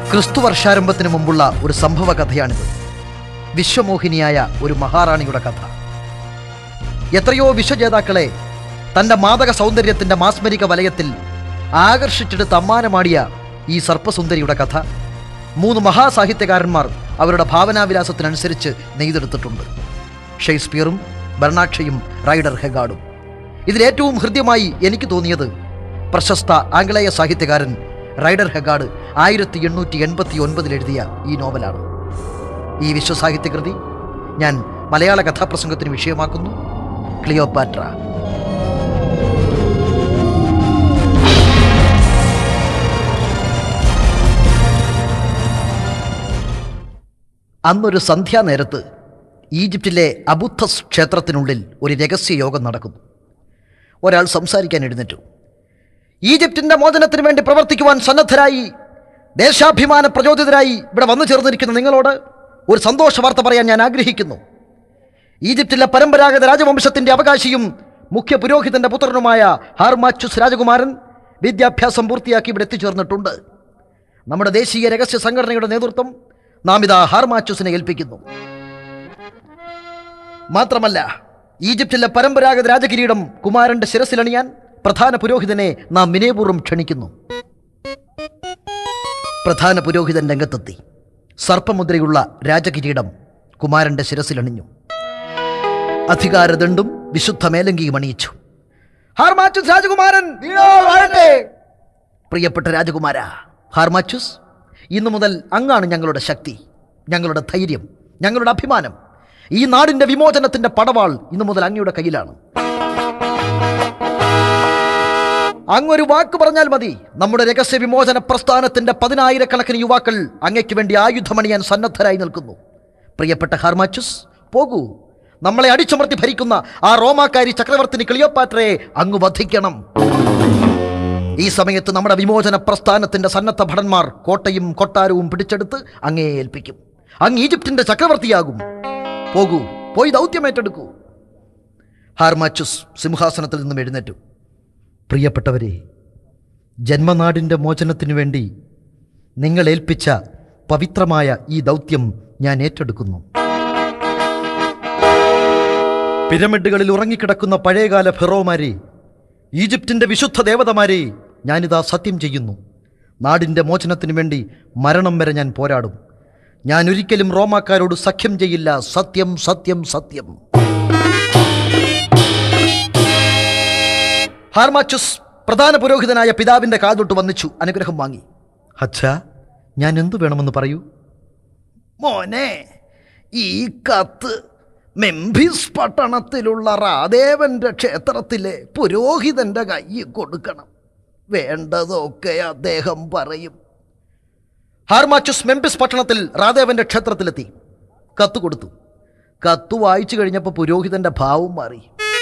ക്രിസ്തു വർഷാരംഭത്തിന് മുമ്പുള്ള ഒരു സംഭവ കഥയാണിത് വിശ്വമോഹിനിയായ ഒരു മഹാറാണിയുടെ കഥ എത്രയോ വിശ്വജേതാക്കളെ തൻ്റെ മാദക സൗന്ദര്യത്തിൻ്റെ മാസ്മരിക വലയത്തിൽ ആകർഷിച്ചെടുത്ത് അമ്മാനമാടിയ ഈ സർപ്പസുന്ദരിയുടെ കഥ മൂന്ന് മഹാസാഹിത്യകാരന്മാർ അവരുടെ ഭാവനാവിലാസത്തിനനുസരിച്ച് നെയ്തെടുത്തിട്ടുണ്ട് ഷേക്സ്പിയറും ബെർണാക്ഷയും റൈഡർ ഹെഗാർഡും ഇതിലേറ്റവും ഹൃദ്യമായി എനിക്ക് തോന്നിയത് പ്രശസ്ത ആംഗലേയ സാഹിത്യകാരൻ റൈഡർ ഹെഗാർഡ് ആയിരത്തി എണ്ണൂറ്റി എൺപത്തി ഒൻപതിൽ എഴുതിയ ഈ നോവലാണ് ഈ വിശ്വസാഹിത്യകൃതി ഞാൻ മലയാള കഥാപ്രസംഗത്തിന് വിഷയമാക്കുന്നു ക്ലിയോപാട്ര അന്നൊരു സന്ധ്യാനേരത്ത് ഈജിപ്തിലെ അബുദ്ധസ് ക്ഷേത്രത്തിനുള്ളിൽ ഒരു രഹസ്യ യോഗം നടക്കുന്നു ഒരാൾ സംസാരിക്കാൻ എഴുന്നേറ്റു ഈജിപ്തിൻ്റെ മോചനത്തിന് വേണ്ടി പ്രവർത്തിക്കുവാൻ സന്നദ്ധരായി ദേശാഭിമാന പ്രചോദിതരായി ഇവിടെ വന്നു ചേർന്നിരിക്കുന്ന നിങ്ങളോട് ഒരു സന്തോഷ വാർത്ത പറയാൻ ഞാൻ ആഗ്രഹിക്കുന്നു ഈജിപ്തിലെ പരമ്പരാഗത രാജവംശത്തിൻ്റെ അവകാശിയും മുഖ്യ പുരോഹിതന്റെ പുത്രനുമായ ഹാർമാച്ചുസ് രാജകുമാരൻ വിദ്യാഭ്യാസം പൂർത്തിയാക്കി ഇവിടെ എത്തിച്ചേർന്നിട്ടുണ്ട് നമ്മുടെ ദേശീയ രഹസ്യ സംഘടനയുടെ നേതൃത്വം നാം ഇതാ ഹാർമാച്ചുസിനെ ഏൽപ്പിക്കുന്നു മാത്രമല്ല ഈജിപ്തിലെ പരമ്പരാഗത രാജകിരീടം കുമാരന്റെ ശിരസിലണിയാൻ പ്രധാന പുരോഹിതനെ നാം വിനയപൂർവ്വം ക്ഷണിക്കുന്നു പ്രധാന പുരോഹിതൻ രംഗത്തെത്തി സർപ്പമുദ്രയുള്ള രാജകിരീടം കുമാരന്റെ ശിരസിലണിഞ്ഞു അധികാരദണ്ഡും വിശുദ്ധ മേലങ്കിയും അണിയിച്ചു ഹാർമാച്ചുസ് രാജകുമാരൻ പ്രിയപ്പെട്ട രാജകുമാര ഹാർമാച്ചുസ് ഇന്നു മുതൽ അങ്ങാണ് ഞങ്ങളുടെ ശക്തി ഞങ്ങളുടെ ധൈര്യം ഞങ്ങളുടെ അഭിമാനം ഈ നാടിന്റെ വിമോചനത്തിന്റെ പടവാൾ ഇന്നു മുതൽ അങ്ങയുടെ കയ്യിലാണ് അങ്ങൊരു വാക്ക് പറഞ്ഞാൽ മതി നമ്മുടെ രഹസ്യ വിമോചന പ്രസ്ഥാനത്തിന്റെ പതിനായിരക്കണക്കിന് യുവാക്കൾ അങ്ങയ്ക്ക് വേണ്ടി ആയുധമണിയാൻ സന്നദ്ധരായി നിൽക്കുന്നു പ്രിയപ്പെട്ട ഹാർമാച്ചുസ് പോകൂ നമ്മളെ അടിച്ചമർത്തി ഭരിക്കുന്ന ആ റോമാക്കാരി ചക്രവർത്തിനി ക്ലിയോപാട്രയെ അങ്ങ് വധിക്കണം ഈ സമയത്ത് നമ്മുടെ വിമോചന പ്രസ്ഥാനത്തിന്റെ സന്നദ്ധ ഭടന്മാർ കോട്ടയും കൊട്ടാരവും പിടിച്ചെടുത്ത് അങ്ങയെ ഏൽപ്പിക്കും അങ്ങ് ഈജിപ്തിന്റെ ചക്രവർത്തിയാകും പോകൂ പോയി ദൗത്യമേറ്റെടുക്കൂ ഹാർമാച്ചുസ് സിംഹാസനത്തിൽ നിന്നും എഴുന്നേറ്റു പ്രിയപ്പെട്ടവരെ ജന്മനാടിൻ്റെ മോചനത്തിനു വേണ്ടി നിങ്ങൾ ഏൽപ്പിച്ച പവിത്രമായ ഈ ദൗത്യം ഞാൻ ഏറ്റെടുക്കുന്നു പിരമിഡുകളിൽ ഉറങ്ങിക്കിടക്കുന്ന പഴയകാല ഫെറോമാരെ ഈജിപ്തിൻ്റെ വിശുദ്ധ ദേവതമാരെ ഞാനിതാ സത്യം ചെയ്യുന്നു നാടിൻ്റെ മോചനത്തിനു വേണ്ടി മരണം വരെ ഞാൻ പോരാടും ഞാൻ ഒരിക്കലും റോമാക്കാരോട് സഖ്യം ചെയ്യില്ല സത്യം സത്യം സത്യം ഹാർമാച്ചുസ് പ്രധാന പുരോഹിതനായ പിതാവിൻ്റെ കാതൊട്ട് വന്നിച്ചു അനുഗ്രഹം വാങ്ങി അച്ഛാ ഞാൻ എന്തു വേണമെന്ന് പറയൂ മോനെ ഈ കത്ത് മെംഫിസ് പട്ടണത്തിലുള്ള റാദേവന്റെ ക്ഷേത്രത്തിലെ പുരോഹിതന്റെ കയ്യിൽ കൊടുക്കണം വേണ്ടതൊക്കെ അദ്ദേഹം പറയും ഹാർമാച്ചുസ് മെംഫിസ് പട്ടണത്തിൽ റാദേവന്റെ ക്ഷേത്രത്തിലെത്തി കത്ത് കൊടുത്തു കത്ത് വായിച്ചു കഴിഞ്ഞപ്പോൾ പുരോഹിതന്റെ ഭാവം മാറി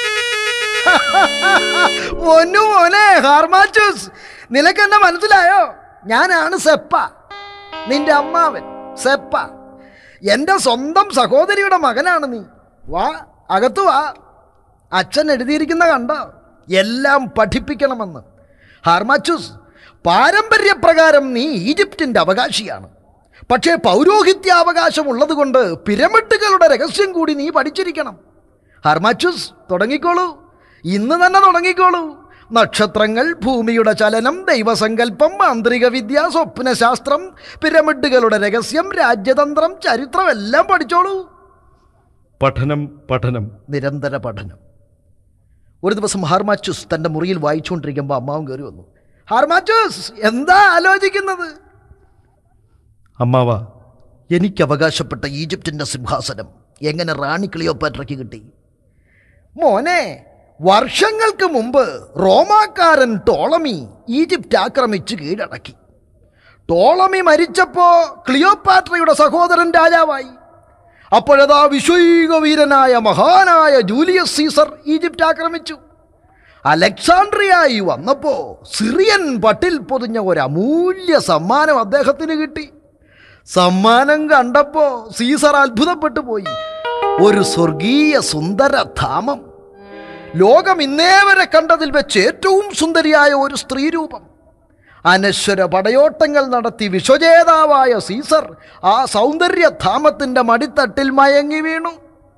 ഒന്നു മോനെ ഹാർമാച്ചൂസ് നിനക്ക് എന്നെ മനസ്സിലായോ ഞാനാണ് സെപ്പ നിന്റെ അമ്മാവൻ സെപ്പ എൻ്റെ സ്വന്തം സഹോദരിയുടെ മകനാണ് നീ വാ അകത്തു വാ അച്ഛൻ എഴുതിയിരിക്കുന്ന കണ്ടോ എല്ലാം പഠിപ്പിക്കണമെന്ന് ഹാർമാച്ചൂസ് പാരമ്പര്യപ്രകാരം നീ ഈജിപ്തിൻ്റെ അവകാശിയാണ് പക്ഷേ പൗരോഹിത്യാവകാശം ഉള്ളതുകൊണ്ട് പിരമിഡുകളുടെ രഹസ്യം കൂടി നീ പഠിച്ചിരിക്കണം ഹർമാച്ചുസ് തുടങ്ങിക്കോളൂ ഇന്ന് തന്നെ തുടങ്ങിക്കോളൂ നക്ഷത്രങ്ങൾ ഭൂമിയുടെ ചലനം ദൈവസങ്കല്പം മാന്ത്രിക വിദ്യ സ്വപ്നശാസ്ത്രം പിരമിഡുകളുടെ രഹസ്യം രാജ്യതന്ത്രം ചരിത്രം എല്ലാം പഠിച്ചോളൂ പഠനം പഠനം നിരന്തര പഠനം ഒരു ദിവസം ഹാർമാച്ചുസ് തൻ്റെ മുറിയിൽ വായിച്ചുകൊണ്ടിരിക്കുമ്പോൾ അമ്മാവും കയറി വന്നു ഹാർമാച്ചുസ് എന്താ ആലോചിക്കുന്നത് അമ്മാവ എനിക്ക് അവകാശപ്പെട്ട ഈജിപ്തിൻ്റെ സിംഹാസനം എങ്ങനെ റാണി ക്ലിയോപാട്രയ്ക്ക് കിട്ടി മോനെ വർഷങ്ങൾക്ക് മുമ്പ് റോമാക്കാരൻ ടോളമി ഈജിപ്റ്റ് ആക്രമിച്ച് കീഴടക്കി ടോളമി മരിച്ചപ്പോ ക്ലിയോപാട്രയുടെ സഹോദരൻ രാജാവായി അപ്പോഴതാ വിശ്വൈക വീരനായ മഹാനായ ജൂലിയസ് സീസർ ഈജിപ്റ്റ് ആക്രമിച്ചു അലക്സാണ്ട്രിയായി വന്നപ്പോ സിറിയൻ പട്ടിൽ പൊതിഞ്ഞ ഒരു അമൂല്യ സമ്മാനം അദ്ദേഹത്തിന് കിട്ടി സമ്മാനം കണ്ടപ്പോ സീസർ അത്ഭുതപ്പെട്ടു പോയി ഒരു സ്വർഗീയ സുന്ദര ധാമം ലോകം ഇന്നേ വരെ കണ്ടതിൽ വെച്ച് ഏറ്റവും സുന്ദരിയായ ഒരു സ്ത്രീരൂപം അനശ്വര പടയോട്ടങ്ങൾ നടത്തി വിശ്വജേതാവായ സീസർ ആ സൗന്ദര്യധാമത്തിന്റെ മടിത്തട്ടിൽ മയങ്ങി വീണു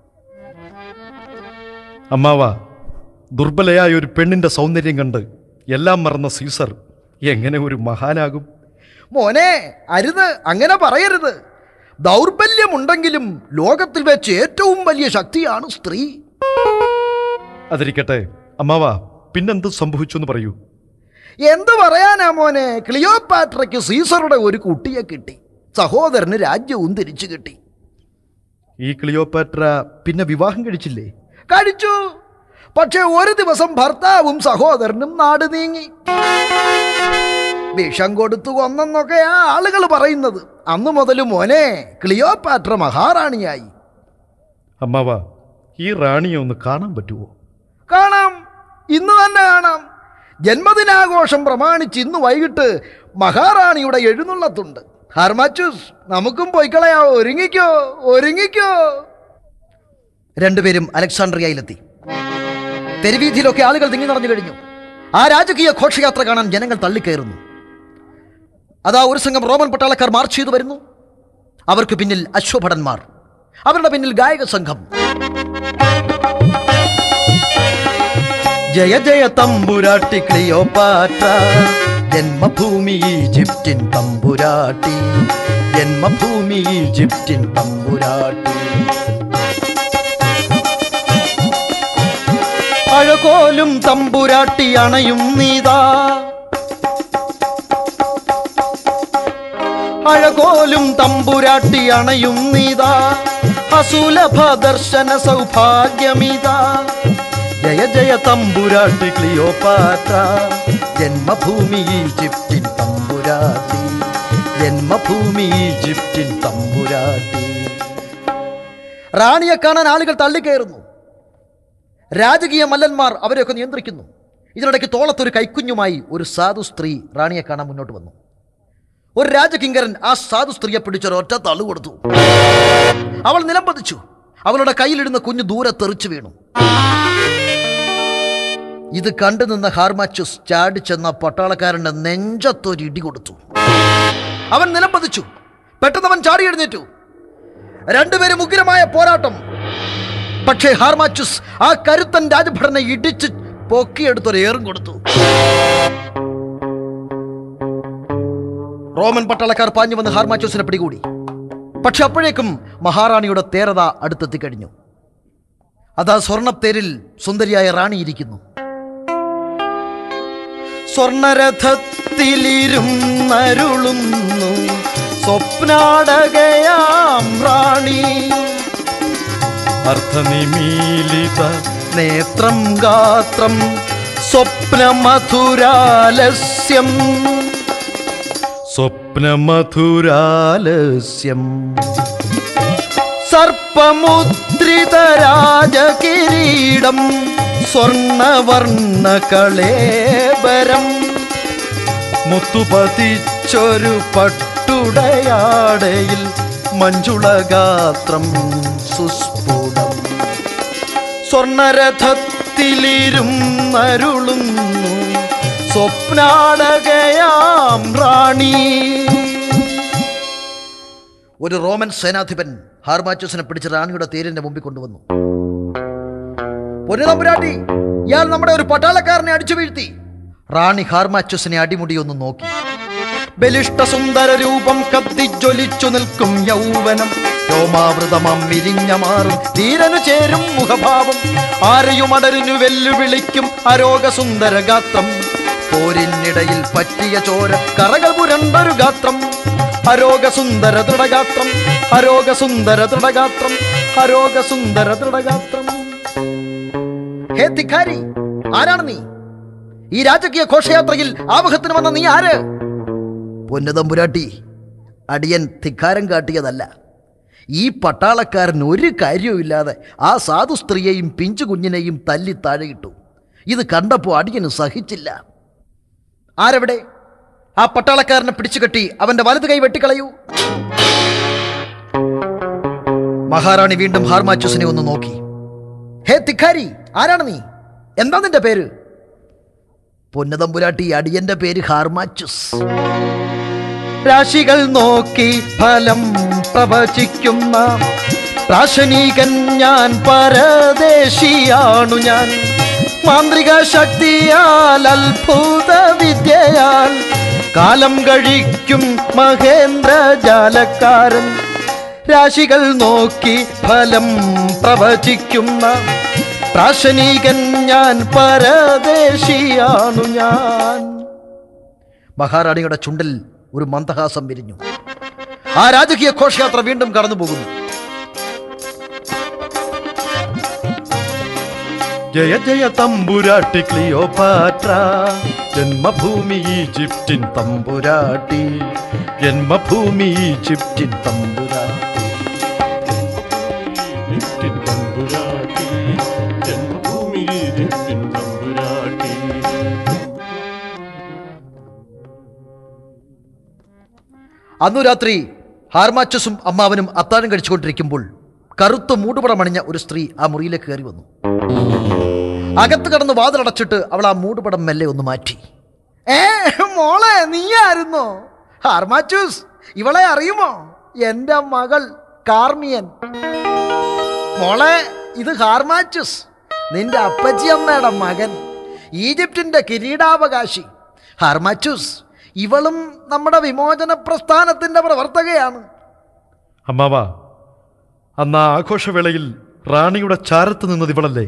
അമ്മാവ ദുർബലയായ ഒരു പെണ്ണിന്റെ സൗന്ദര്യം കണ്ട് എല്ലാം മറന്ന സീസർ എങ്ങനെ ഒരു മഹാനാകും മോനെ അരുത് അങ്ങനെ പറയരുത് ദൗർബല്യമുണ്ടെങ്കിലും ലോകത്തിൽ വെച്ച് ഏറ്റവും വലിയ ശക്തിയാണ് സ്ത്രീ അതിരിക്കട്ടെ അമ്മാവ പിന്നെന്ത് സംഭവിച്ചു എന്ന് പറയൂ എന്ത് പറയാനാ മോനെ ക്ലിയോപാട്രയ്ക്ക് സീസറുടെ ഒരു കുട്ടിയെ കിട്ടി സഹോദരന് രാജ്യവും തിരിച്ചു കിട്ടി ഈ ക്ലിയോപാട്ര പിന്നെ വിവാഹം കഴിച്ചില്ലേ കഴിച്ചു പക്ഷെ ഒരു ദിവസം ഭർത്താവും സഹോദരനും നാട് നീങ്ങി വിഷം കൊടുത്തു കൊന്നെന്നൊക്കെയാ ആളുകൾ പറയുന്നത് അന്നു മുതൽ മോനെ ക്ലിയോപാട്ര മഹാറാണിയായി അമ്മാവ ഈ റാണിയെ ഒന്ന് കാണാൻ പറ്റുമോ കാണാം ഇന്ന് തന്നെ കാണാം ജന്മദിനാഘോഷം പ്രമാണിച്ച് ഇന്ന് വൈകിട്ട് മഹാറാണിയുടെ എഴുന്നള്ളത്തുണ്ട് ഹർമാച്ചൂസ് നമുക്കും പോയിക്കളയാ ഒരുങ്ങിക്കോ ഒരുങ്ങിക്കോ രണ്ടുപേരും അലക്സാണ്ട്രിയയിലെത്തി തെരുവീതിയിലൊക്കെ ആളുകൾ തിങ്ങി നിറഞ്ഞു കഴിഞ്ഞു ആ രാജകീയ ഘോഷയാത്ര കാണാൻ ജനങ്ങൾ തള്ളിക്കയറുന്നു അതാ ഒരു സംഘം റോമൻ പട്ടാളക്കാർ മാർച്ച് ചെയ്തു വരുന്നു അവർക്ക് പിന്നിൽ അശ്വഭടന്മാർ അവരുടെ പിന്നിൽ ഗായക സംഘം ജയ ജയ തമ്പുരാട്ടി ക്ലിയോപാട്ര ജന്മഭൂമി ഈജിപ്തിൻ തമ്പുരാട്ടി ജന്മഭൂമി ഈജിപ്തിൻ തമ്പുരാട്ടി അഴകോലും തമ്പുരാട്ടി അണയും നീതാ അഴകോലും തമ്പുരാട്ടി അണയും നീതാ അസുലഭ ദർശന സൗഭാഗ്യമിതാ ജയ ജയ തമ്പുരാട്ടി ക്ലിയോപാട്ര ജന്മഭൂമി ഈജിപ്തിൻ തമ്പുരാട്ടി ജന്മഭൂമി ഈജിപ്തിൻ തമ്പുരാട്ടി റാണിയെ കാണാൻ ആളുകൾ തള്ളിക്കയറുന്നു രാജകീയ മല്ലന്മാർ അവരെയൊക്കെ നിയന്ത്രിക്കുന്നു ഇതിനിടയ്ക്ക് തോളത്തൊരു കൈക്കുഞ്ഞുമായി ഒരു സാധു സ്ത്രീ റാണിയെ കാണാൻ മുന്നോട്ട് വന്നു ഒരു രാജകിങ്കരൻ ആ സാധു സ്ത്രീയെ പിടിച്ചൊരൊറ്റ തള്ളു കൊടുത്തു അവൾ നിലംപതിച്ചു അവളുടെ കയ്യിലിടുന്ന കുഞ്ഞു ദൂരെ തെറിച്ചു വീണു ഇത് കണ്ടു നിന്ന ഹാർമാച്ചുസ് ചാടിച്ചെന്ന പട്ടാളക്കാരന്റെ നെഞ്ചത്തൊരു ഇടി കൊടുത്തു അവൻ നിലംപതിച്ചു പെട്ടെന്ന് അവൻ ചാടി എഴുന്നേറ്റു രണ്ടുപേരും ഉഗ്രമായ പോരാട്ടം പക്ഷേ ഹാർമാച്ചുസ് ആ കരുത്തൻ രാജഭടനെ ഇടിച്ച് പൊക്കിയെടുത്തൊരു ഏറും കൊടുത്തു റോമൻ പട്ടാളക്കാർ പാഞ്ഞു വന്ന് ഹാർമാച്ചൂസിനെ പിടികൂടി പക്ഷെ അപ്പോഴേക്കും മഹാറാണിയുടെ തേരത അടുത്തെത്തിക്കഴിഞ്ഞു അതാ സ്വർണത്തേരിൽ സുന്ദരിയായ റാണി ഇരിക്കുന്നു സ്വർണരഥത്തിലിരുന്നരുളുന്നു സ്വപ്നാടകയാം റാണി അർത്ഥനിമീലിത നേത്രം ഗാത്രം സ്വപ്നമധുരാലസ്യം സ്വപ്നമധുരാലസ്യം സർപ്പമുദ്രിതരാജകിരീടം സ്വർണവർണ്ണ കളേബരം മുത്തുപതിച്ചൊരു പട്ടുടയാടയിൽ മഞ്ജുളഗാത്രം സുസ്ഫുടം സ്വർണരഥത്തിലിരുന്നരുളുന്നു സ്വപ്നാടകയാം റാണി ഒരു റോമൻ സേനാധിപൻ ഹാർമാച്ചസിനെ പിടിച്ച് റാണിയുടെ തേരിന്റെ മുമ്പിൽ കൊണ്ടുവന്നു പൊന്നുതമ്പുരാട്ടി ഇയാൾ നമ്മുടെ ഒരു പട്ടാളക്കാരനെ അടിച്ചു വീഴ്ത്തി റാണി ഹാർമാച്ചസിനെ അടിമുടിയൊന്ന് നോക്കി ബലിഷ്ട സുന്ദര രൂപം കത്തിജ്വലിച്ചു നിൽക്കും യൗവനം രോമാവൃതമാം വിരിഞ്ഞ മാറും ധീരനു ചേരും മുഖഭാവം ആരെയും അടരിനു വെല്ലുവിളിക്കും അരോഗ സുന്ദര ഗാത്രം പോരിനിടയിൽ പറ്റിയ ചോര കറകൾ പുരണ്ടൊരു ഗാത്രം അരോഗ സുന്ദര ദൃഢഗാത്രം അരോഗ സുന്ദര ദൃഢഗാത്രം അരോഗ സുന്ദര ദൃഢഗാത്രം ഹേ തിക്കാരി ആരാണ് നീ ഈ രാജകീയ ഘോഷയാത്രയിൽ ആവഹത്തിന് വന്ന നീ ആര് പൊന്നതമ്പുരാട്ടി അടിയൻ ധിക്കാരം കാട്ടിയതല്ല ഈ പട്ടാളക്കാരൻ ഒരു കാര്യവുമില്ലാതെ ആ സാധു സ്ത്രീയെയും പിഞ്ചു കുഞ്ഞിനെയും തല്ലി താഴെയിട്ടു ഇത് കണ്ടപ്പോൾ അടിയന് സഹിച്ചില്ല ആരെവിടെ ആ പട്ടാളക്കാരനെ പിടിച്ചുകെട്ടി അവന്റെ വലത് കൈ വെട്ടിക്കളയൂ മഹാറാണി വീണ്ടും ഹാർമാച്ചുസിനെ ഒന്ന് നോക്കി ഹേ തിക്കാരി ആരാണ് നീ എന്താ നിന്റെ പേര് പൊന്നതമ്പുരാട്ടി അടിയന്റെ പേര് ഹാർമാച്ചുസ് രാശികൾ നോക്കി ഫലം പ്രവചിക്കുന്ന പ്രാശനികൻ ഞാൻ പരദേശിയാണു ഞാൻ മാന്ത്രിക ശക്തിയാൽ അത്ഭുത വിദ്യയാൽ കാലം കഴിക്കും മഹേന്ദ്ര ജാലക്കാരൻ രാശികൾ നോക്കി ഫലം പ്രവചിക്കുന്ന പ്രാശനികൻ ഞാൻ പരദേശിയാണു ഞാൻ മഹാറാണിയുടെ ചുണ്ടിൽ ഒരു മന്ദഹാസം വിരിഞ്ഞു ആ രാജകീയ ഘോഷയാത്ര വീണ്ടും കടന്നു പോകുന്നു ജയ ജയ തമ്പുരാട്ടി ക്ലിയോപാട്ര ജന്മഭൂമി ഈജിപ്തിൻ തമ്പുരാട്ടി ജന്മഭൂമി ഈജിപ്തിൻ തമ്പുരാട്ടി ഈജിപ്തിൻ തമ്പുരാട്ടി ജന്മഭൂമി ഈജിപ്തിൻ തമ്പുരാട്ടി അന്നു രാത്രി ഹാർമാച്ചസും അമ്മാവനും അത്താഴം കഴിച്ചുകൊണ്ടിരിക്കുമ്പോൾ കറുത്ത മൂടുപടമണിഞ്ഞ ഒരു സ്ത്രീ ആ മുറിയിലേക്ക് കയറി വന്നു അകത്ത് കടന്ന് വാതിലടച്ചിട്ട് അവൾ ആ മൂടുപടം മെല്ലെ ഒന്ന് മാറ്റി ഏ മോളെ നീയായിരുന്നോ ഹാർമാച്ചൂസ് ഇവളെ അറിയുമോ എന്റെ മകൾ കാർമിയൻ മോളെ ഇത് ഹാർമാച്ചസ് നിന്റെ അപ്പച്ചിയമ്മയുടെ മകൻ ഈജിപ്തിന്റെ കിരീടാവകാശി ഹാർമാച്ചൂസ് ഇവളും നമ്മുടെ വിമോചന പ്രസ്ഥാനത്തിന്റെ പ്രവർത്തകയാണ് അമ്മാവ അന്ന് ആ ആഘോഷവേളയിൽ റാണിയുടെ ചാരത്ത് നിന്നത് ഇവളല്ലേ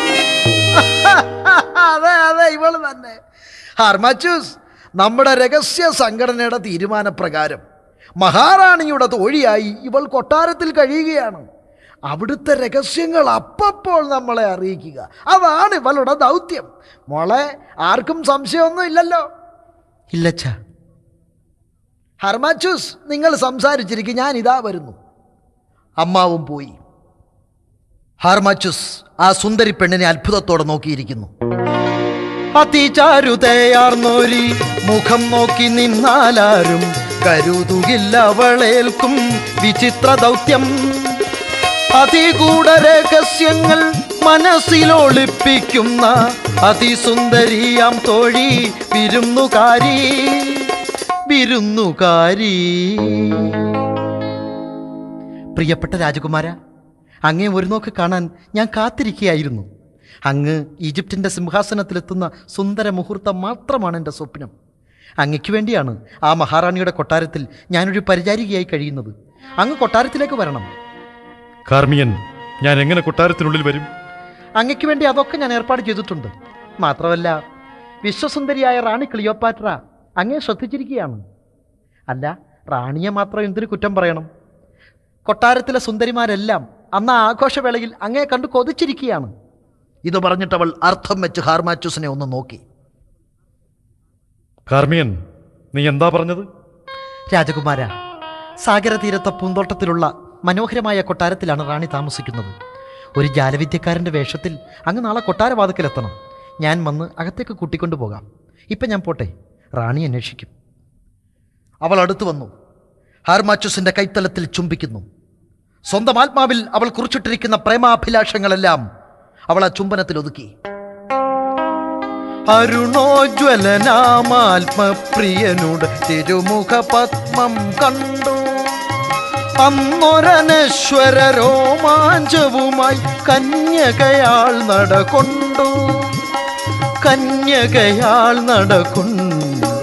അതെ അതെ ഇവള് തന്നെ ഹാർമാച്ചൂസ് നമ്മുടെ രഹസ്യ സംഘടനയുടെ തീരുമാനപ്രകാരം മഹാറാണിയുടെ തോഴിയായി ഇവൾ കൊട്ടാരത്തിൽ കഴിയുകയാണ് അവിടുത്തെ രഹസ്യങ്ങൾ അപ്പപ്പോൾ നമ്മളെ അറിയിക്കുക അതാണ് ഇവളുടെ ദൗത്യം മോളെ ആർക്കും സംശയമൊന്നും ഇല്ലല്ലോ ഇല്ലച്ച ഹർമാച്ചൂസ് നിങ്ങൾ സംസാരിച്ചിരിക്കും ഞാൻ ഇതാ വരുന്നു അമ്മാവും പോയി ഹാർമാച്ചുസ് ആ സുന്ദരി പെണ്ണിനെ അത്ഭുതത്തോടെ നോക്കിയിരിക്കുന്നു അതിചാരുതയാർന്നോരി മുഖം നോക്കി നിന്നാലാരും കരുതുകില്ല അവളേൽക്കും വിചിത്ര ദൗത്യം അതികൂട രഹസ്യങ്ങൾ മനസ്സിലൊളിപ്പിക്കുന്ന അതിസുന്ദരിയാം തോഴി വിരുന്നുകാരി വിരുന്നുകാരി പ്രിയപ്പെട്ട രാജകുമാര അങ്ങേ ഒരു നോക്ക് കാണാൻ ഞാൻ കാത്തിരിക്കുകയായിരുന്നു അങ്ങ് ഈജിപ്തിൻ്റെ സിംഹാസനത്തിലെത്തുന്ന സുന്ദര മുഹൂർത്തം മാത്രമാണ് എൻ്റെ സ്വപ്നം അങ്ങയ്ക്ക് വേണ്ടിയാണ് ആ മഹാറാണിയുടെ കൊട്ടാരത്തിൽ ഞാനൊരു പരിചാരികയായി കഴിയുന്നത് അങ്ങ് കൊട്ടാരത്തിലേക്ക് വരണം കാർമിയൻ ഞാൻ എങ്ങനെ കൊട്ടാരത്തിനുള്ളിൽ വരും അങ്ങയ്ക്ക് വേണ്ടി അതൊക്കെ ഞാൻ ഏർപ്പാട് ചെയ്തിട്ടുണ്ട് മാത്രമല്ല വിശ്വസുന്ദരിയായ റാണി ക്ലിയോപാട്ര അങ്ങേ ശ്രദ്ധിച്ചിരിക്കുകയാണ് അല്ല റാണിയെ മാത്രം എന്തിനു കുറ്റം പറയണം കൊട്ടാരത്തിലെ സുന്ദരിമാരെല്ലാം അന്ന് ആ ആഘോഷവേളയിൽ അങ്ങേ കണ്ടു കൊതിച്ചിരിക്കുകയാണ് ഇത് പറഞ്ഞിട്ടവൾ അർത്ഥം വെച്ച് ഹാർമാച്ചൂസിനെ ഒന്ന് നോക്കി കാർമിയൻ നീ എന്താ പറഞ്ഞത് രാജകുമാര സാഗരതീരത്തെ പൂന്തോട്ടത്തിലുള്ള മനോഹരമായ കൊട്ടാരത്തിലാണ് റാണി താമസിക്കുന്നത് ഒരു ജാലവിദ്യക്കാരൻ്റെ വേഷത്തിൽ അങ്ങ് നാളെ കൊട്ടാരവാദത്തിലെത്തണം ഞാൻ വന്ന് അകത്തേക്ക് കൂട്ടിക്കൊണ്ടു പോകാം ഇപ്പം ഞാൻ പോട്ടെ റാണി അന്വേഷിക്കും അവൾ അടുത്തു വന്നു ഹാർമാച്ചുസിന്റെ കൈത്തലത്തിൽ ചുംബിക്കുന്നു സ്വന്തം ആത്മാവിൽ അവൾ കുറിച്ചിട്ടിരിക്കുന്ന പ്രേമാഭിലാഷങ്ങളെല്ലാം അവൾ ആ ചുംബനത്തിൽ ഒതുക്കി അരുണോജ്വലനാമാത്മപ്രിയനുടെ തിരുമുഖ പത്മം കണ്ടു അന്നൊരനശ്വര രോമാഞ്ചവുമായി കന്യകയാൾ നടകൊണ്ടു കന്യകയാൾ നടകൊണ്ടു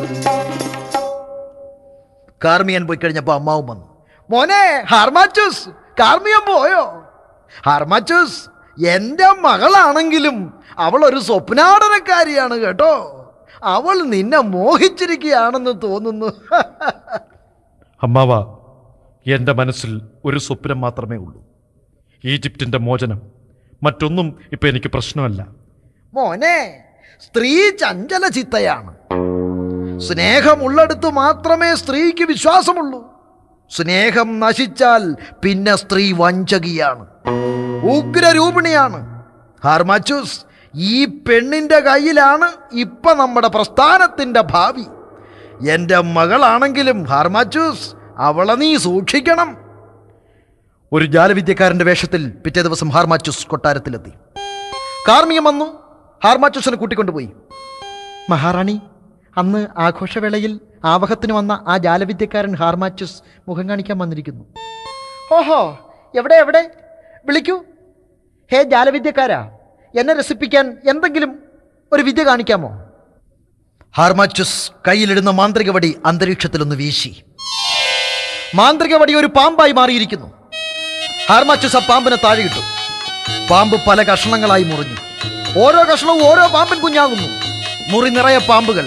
കാർമിയൻ പോയി കഴിഞ്ഞപ്പോൾ അമ്മാവും വന്നു മോനെ ഹാർമാച്ചൂസ് കാർമിയൻ പോയോ ഹാർമാച്ചൂസ് എൻ്റെ മകളാണെങ്കിലും അവൾ ഒരു സ്വപ്നാടനക്കാരിയാണ് കേട്ടോ അവൾ നിന്നെ മോഹിച്ചിരിക്കുകയാണെന്ന് തോന്നുന്നു അമ്മാവ എൻ്റെ മനസ്സിൽ ഒരു സ്വപ്നം മാത്രമേ ഉള്ളൂ ഈജിപ്തിൻ്റെ മോചനം മറ്റൊന്നും ഇപ്പം എനിക്ക് പ്രശ്നമല്ല മോനെ സ്ത്രീ ചഞ്ചല ചിത്തയാണ് സ്നേഹമുള്ളിടത്ത് മാത്രമേ സ്ത്രീക്ക് വിശ്വാസമുള്ളൂ സ്നേഹം നശിച്ചാൽ പിന്നെ സ്ത്രീ വഞ്ചകിയാണ് ഉഗ്രരൂപിണിയാണ് ഹാർമാച്ചൂസ് ഈ പെണ്ണിന്റെ കയ്യിലാണ് ഇപ്പൊ നമ്മുടെ പ്രസ്ഥാനത്തിന്റെ ഭാവി എൻ്റെ മകളാണെങ്കിലും ഹാർമാച്ചൂസ് അവളെ നീ സൂക്ഷിക്കണം ഒരു ജാലവിദ്യക്കാരന്റെ വേഷത്തിൽ പിറ്റേ ദിവസം ഹാർമാച്ചൂസ് കൊട്ടാരത്തിലെത്തി കാർമിയം വന്നു ഹാർമാച്ചൂസിനെ കൂട്ടിക്കൊണ്ടുപോയി മഹാറാണി അന്ന് ആഘോഷവേളയിൽ ആവഹത്തിന് വന്ന ആ ജാലവിദ്യക്കാരൻ ഹാർമാച്ചസ് മുഖം കാണിക്കാൻ വന്നിരിക്കുന്നു ഓഹോ എവിടെ എവിടെ വിളിക്കൂ ഹേ ജാലവിദ്യക്കാരാ എന്നെ രസിപ്പിക്കാൻ എന്തെങ്കിലും ഒരു വിദ്യ കാണിക്കാമോ ഹാർമാച്ചസ് കയ്യിലിടുന്ന മാന്ത്രിക വടി അന്തരീക്ഷത്തിലൊന്ന് വീശി മാന്ത്രിക വടി ഒരു പാമ്പായി മാറിയിരിക്കുന്നു ഹാർമാച്ചസ് ആ പാമ്പിനെ താഴെയിട്ടു പാമ്പ് പല കഷണങ്ങളായി മുറിഞ്ഞു ഓരോ കഷണവും ഓരോ പാമ്പിൻ കുഞ്ഞാകുന്നു മുറി നിറയെ പാമ്പുകൾ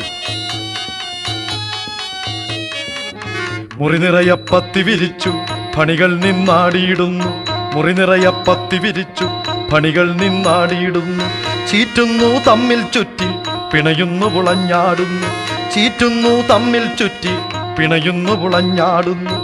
മുറി നിറയെ പത്തി വിരിച്ചു പണികൾ നിന്നാടിയിടുന്നു മുറി നിറയെ പത്തി വിരിച്ചു പണികൾ നിന്നാടിയിടുന്നു ചീറ്റുന്നു തമ്മിൽ ചുറ്റി പിണയുന്നു പുളഞ്ഞാടുന്നു ചീറ്റുന്നു തമ്മിൽ ചുറ്റി പിണയുന്നു പുളഞ്ഞാടുന്നു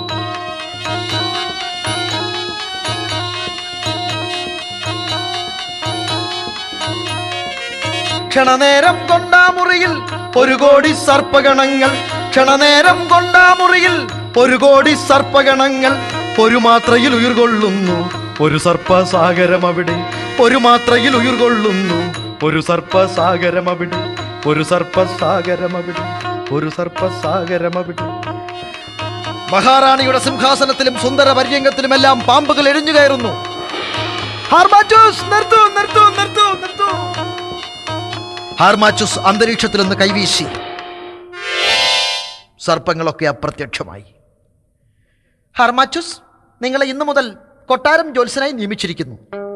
ക്ഷണനേരം കൊണ്ടാ മുറിയിൽ ഒരു കോടി സർപ്പഗണങ്ങൾ ക്ഷണനേരം കൊണ്ടാ മുറിയിൽ ഒരു കോടി സർപ്പഗണങ്ങൾ ഒരു മാത്രയിൽ ഉയർകൊള്ളുന്നു ഒരു സർപ്പസാഗരം അവിടെ ഒരു മാത്രയിൽ ഉയർകൊള്ളുന്നു ഒരു സർപ്പസാഗരം അവിടെ ഒരു സർപ്പസാഗരം അവിടെ ഒരു സർപ്പസാഗരം അവിടെ മഹാറാണിയുടെ സിംഹാസനത്തിലും സുന്ദര പര്യങ്കത്തിലുമെല്ലാം പാമ്പുകൾ എഴിഞ്ഞു കയറുന്നു ഹാർമാച്ചൂസ് നിർത്തൂ നിർത്തൂ നിർത്തൂ നിർത്തൂ ഹാർമാച്ചൂസ് അന്തരീക്ഷത്തിലൊന്ന് കൈവീശി സർപ്പങ്ങളൊക്കെ അപ്രത്യക്ഷമായി ഹാർമാച്ചൂസ് നിങ്ങളെ ഇന്നു മുതൽ കൊട്ടാരം ജോത്സനായി നിയമിച്ചിരിക്കുന്നു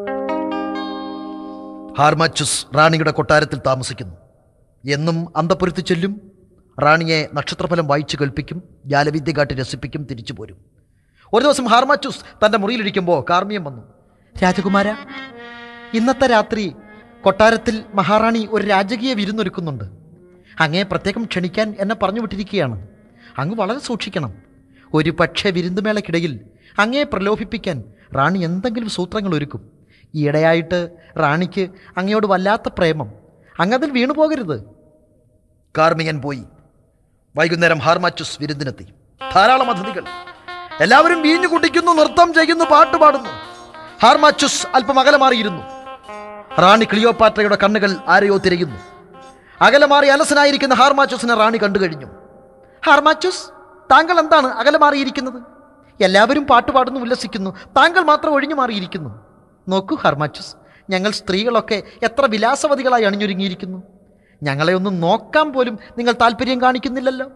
ഹാർമാച്ചൂസ് റാണിയുടെ കൊട്ടാരത്തിൽ താമസിക്കുന്നു എന്നും അന്തപുരത്ത് ചെല്ലും റാണിയെ നക്ഷത്രഫലം വായിച്ചു കേൾപ്പിക്കും ജാലവിദ്യ കാട്ടി രസിപ്പിക്കും തിരിച്ചു പോരും ഒരു ദിവസം ഹാർമാച്ചൂസ് തൻ്റെ മുറിയിലിരിക്കുമ്പോൾ കാർമിയം വന്നു രാജകുമാര ഇന്നത്തെ രാത്രി കൊട്ടാരത്തിൽ മഹാറാണി ഒരു രാജകീയ വിരുന്നൊരുക്കുന്നുണ്ട് അങ്ങേ പ്രത്യേകം ക്ഷണിക്കാൻ എന്നെ പറഞ്ഞു വിട്ടിരിക്കുകയാണ് അങ്ങ് വളരെ സൂക്ഷിക്കണം ഒരു പക്ഷേ വിരുന്നുമേളയ്ക്കിടയിൽ അങ്ങേ പ്രലോഭിപ്പിക്കാൻ റാണി എന്തെങ്കിലും സൂത്രങ്ങൾ ഒരുക്കും ഈയിടെയായിട്ട് റാണിക്ക് അങ്ങയോട് വല്ലാത്ത പ്രേമം അങ്ങതിൽ വീണു പോകരുത് കാർമികൻ പോയി വൈകുന്നേരം ഹാർമാച്ചുസ് വിരുന്നിനെത്തി ധാരാളം അതിഥികൾ എല്ലാവരും വീഞ്ഞു കുടിക്കുന്നു നൃത്തം ചെയ്യുന്നു പാട്ട് പാടുന്നു ഹാർമാച്ചുസ് അല്പം അകലെ മാറിയിരുന്നു റാണി ക്ലിയോപാട്രയുടെ കണ്ണുകൾ ആരെയോ തിരയുന്നു അകലെ മാറി അലസനായിരിക്കുന്ന ഹാർമാച്ചുസിനെ റാണി കണ്ടു കഴിഞ്ഞു ഹാർമാച്ചുസ് താങ്കൾ എന്താണ് അകലെ മാറിയിരിക്കുന്നത് എല്ലാവരും പാട്ട് പാടുന്നു ഉല്ലസിക്കുന്നു താങ്കൾ മാത്രം ഒഴിഞ്ഞു മാറിയിരിക്കുന്നു നോക്കൂ ഹാർമാച്ചുസ് ഞങ്ങൾ സ്ത്രീകളൊക്കെ എത്ര വിലാസവതികളായി അണിഞ്ഞൊരുങ്ങിയിരിക്കുന്നു ഞങ്ങളെ ഒന്ന് നോക്കാൻ പോലും നിങ്ങൾ താല്പര്യം കാണിക്കുന്നില്ലല്ലോ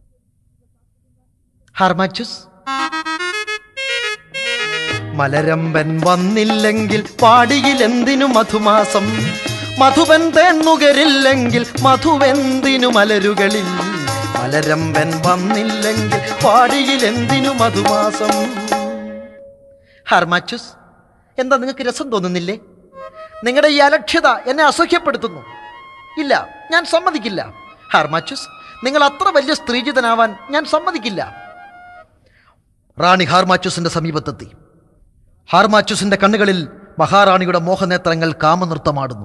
ഹാർമാച്ചുസ് മലരമ്പൻ വന്നില്ലെങ്കിൽ പാടിയിൽ എന്തിനു മധുമാസം മധുവൻ തേന്നുകരില്ലെങ്കിൽ മധുവെന്തിനു മലരുകളിൽ മലരമ്പൻ വന്നില്ലെങ്കിൽ പാടിയിൽ എന്തിനു മധുമാസം ഹാർമാച്ചുസ് എന്താ നിങ്ങൾക്ക് രസം തോന്നുന്നില്ലേ നിങ്ങളുടെ ഈ അലക്ഷ്യത എന്നെ അസഹ്യപ്പെടുത്തുന്നു ഇല്ല ഞാൻ സമ്മതിക്കില്ല ഹാർമാച്ചുസ് നിങ്ങൾ അത്ര വലിയ സ്ത്രീജിതനാവാൻ ഞാൻ സമ്മതിക്കില്ല റാണി ഹാർമാച്ചുസിന്റെ സമീപത്തെത്തി ഹാർമാച്ചുസിന്റെ കണ്ണുകളിൽ മഹാറാണിയുടെ മോഹനേത്രങ്ങൾ കാമനൃത്തമാടുന്നു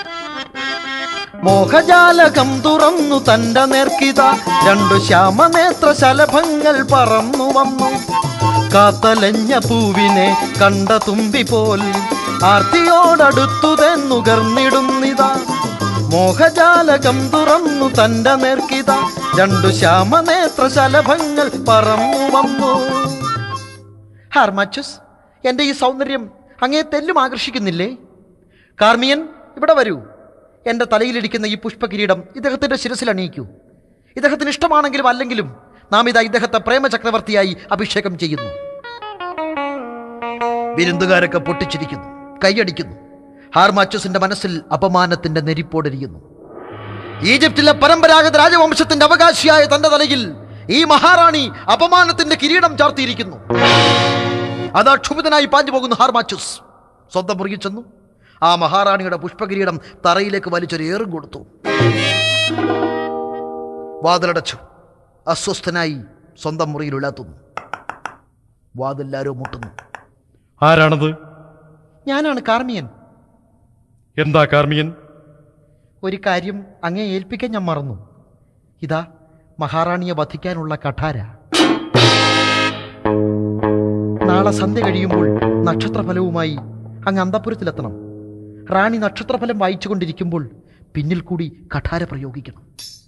മോഹജാലകം തുറന്നു തന്റെ നേർക്കിത രണ്ടു ശ്യാമനേത്ര ശലഭങ്ങൾ പറന്നു വന്നു കാത്തലഞ്ഞ പൂവിനെ കണ്ട തുമ്പി പോൽ ആർത്തിയോടടുത്തു തെന്നുകർന്നിടുന്നിതാ മോഹജാലകം തുറന്നു തന്റെ നേർക്കിത രണ്ടു ശ്യാമനേത്ര ശലഭങ്ങൾ പറന്നു വന്നു ഹാർമാച്ചുസ് എൻ്റെ ഈ സൗന്ദര്യം അങ്ങേ തെല്ലും ആകർഷിക്കുന്നില്ലേ കാർമിയൻ ഇവിടെ വരൂ എൻ്റെ തലയിലിരിക്കുന്ന ഈ പുഷ്പകിരീടം ഇദ്ദേഹത്തിൻ്റെ ശിരസിൽ അണിയിക്കൂ ഇദ്ദേഹത്തിന് ഇഷ്ടമാണെങ്കിലും അല്ലെങ്കിലും നാം ഇതാ ഇദ്ദേഹത്തെ പ്രേമചക്രവർത്തിയായി അഭിഷേകം ചെയ്യുന്നു വിരുന്നുകാരൊക്കെ പൊട്ടിച്ചിരിക്കുന്നു കൈയടിക്കുന്നു ഹാർമാച്ചസിന്റെ മനസ്സിൽ അപമാനത്തിന്റെ നെരിപ്പോടിരിക്കുന്നു ഈജിപ്തിലെ പരമ്പരാഗത രാജവംശത്തിന്റെ അവകാശിയായ തന്റെ തലയിൽ ഈ മഹാറാണി അപമാനത്തിന്റെ കിരീടം ചാർത്തിയിരിക്കുന്നു അതാ ക്ഷുഭിതനായി പാഞ്ഞു പോകുന്നു ഹാർമാച്ചുസ് സ്വന്തം മുറിയിൽ ചെന്നു ആ മഹാറാണിയുടെ പുഷ്പകിരീടം തറയിലേക്ക് വലിച്ചൊരു ഏറും കൊടുത്തു വാതിലടച്ചു അസ്വസ്ഥനായി സ്വന്തം മുറിയിൽ ഉലാത്തുന്നു വാതില്ലാരോ മുട്ടുന്നു ആരാണത് ഞാനാണ് കാർമിയൻ എന്താ കാർമികൻ ഒരു കാര്യം അങ്ങേ ഏൽപ്പിക്കാൻ ഞാൻ മറന്നു ഇതാ മഹാറാണിയെ വധിക്കാനുള്ള കഠാര നാളെ സന്ധ്യ കഴിയുമ്പോൾ നക്ഷത്രഫലവുമായി അങ്ങ് അന്തപുരത്തിലെത്തണം റാണി നക്ഷത്രഫലം വായിച്ചുകൊണ്ടിരിക്കുമ്പോൾ പിന്നിൽ കൂടി കഠാര പ്രയോഗിക്കണം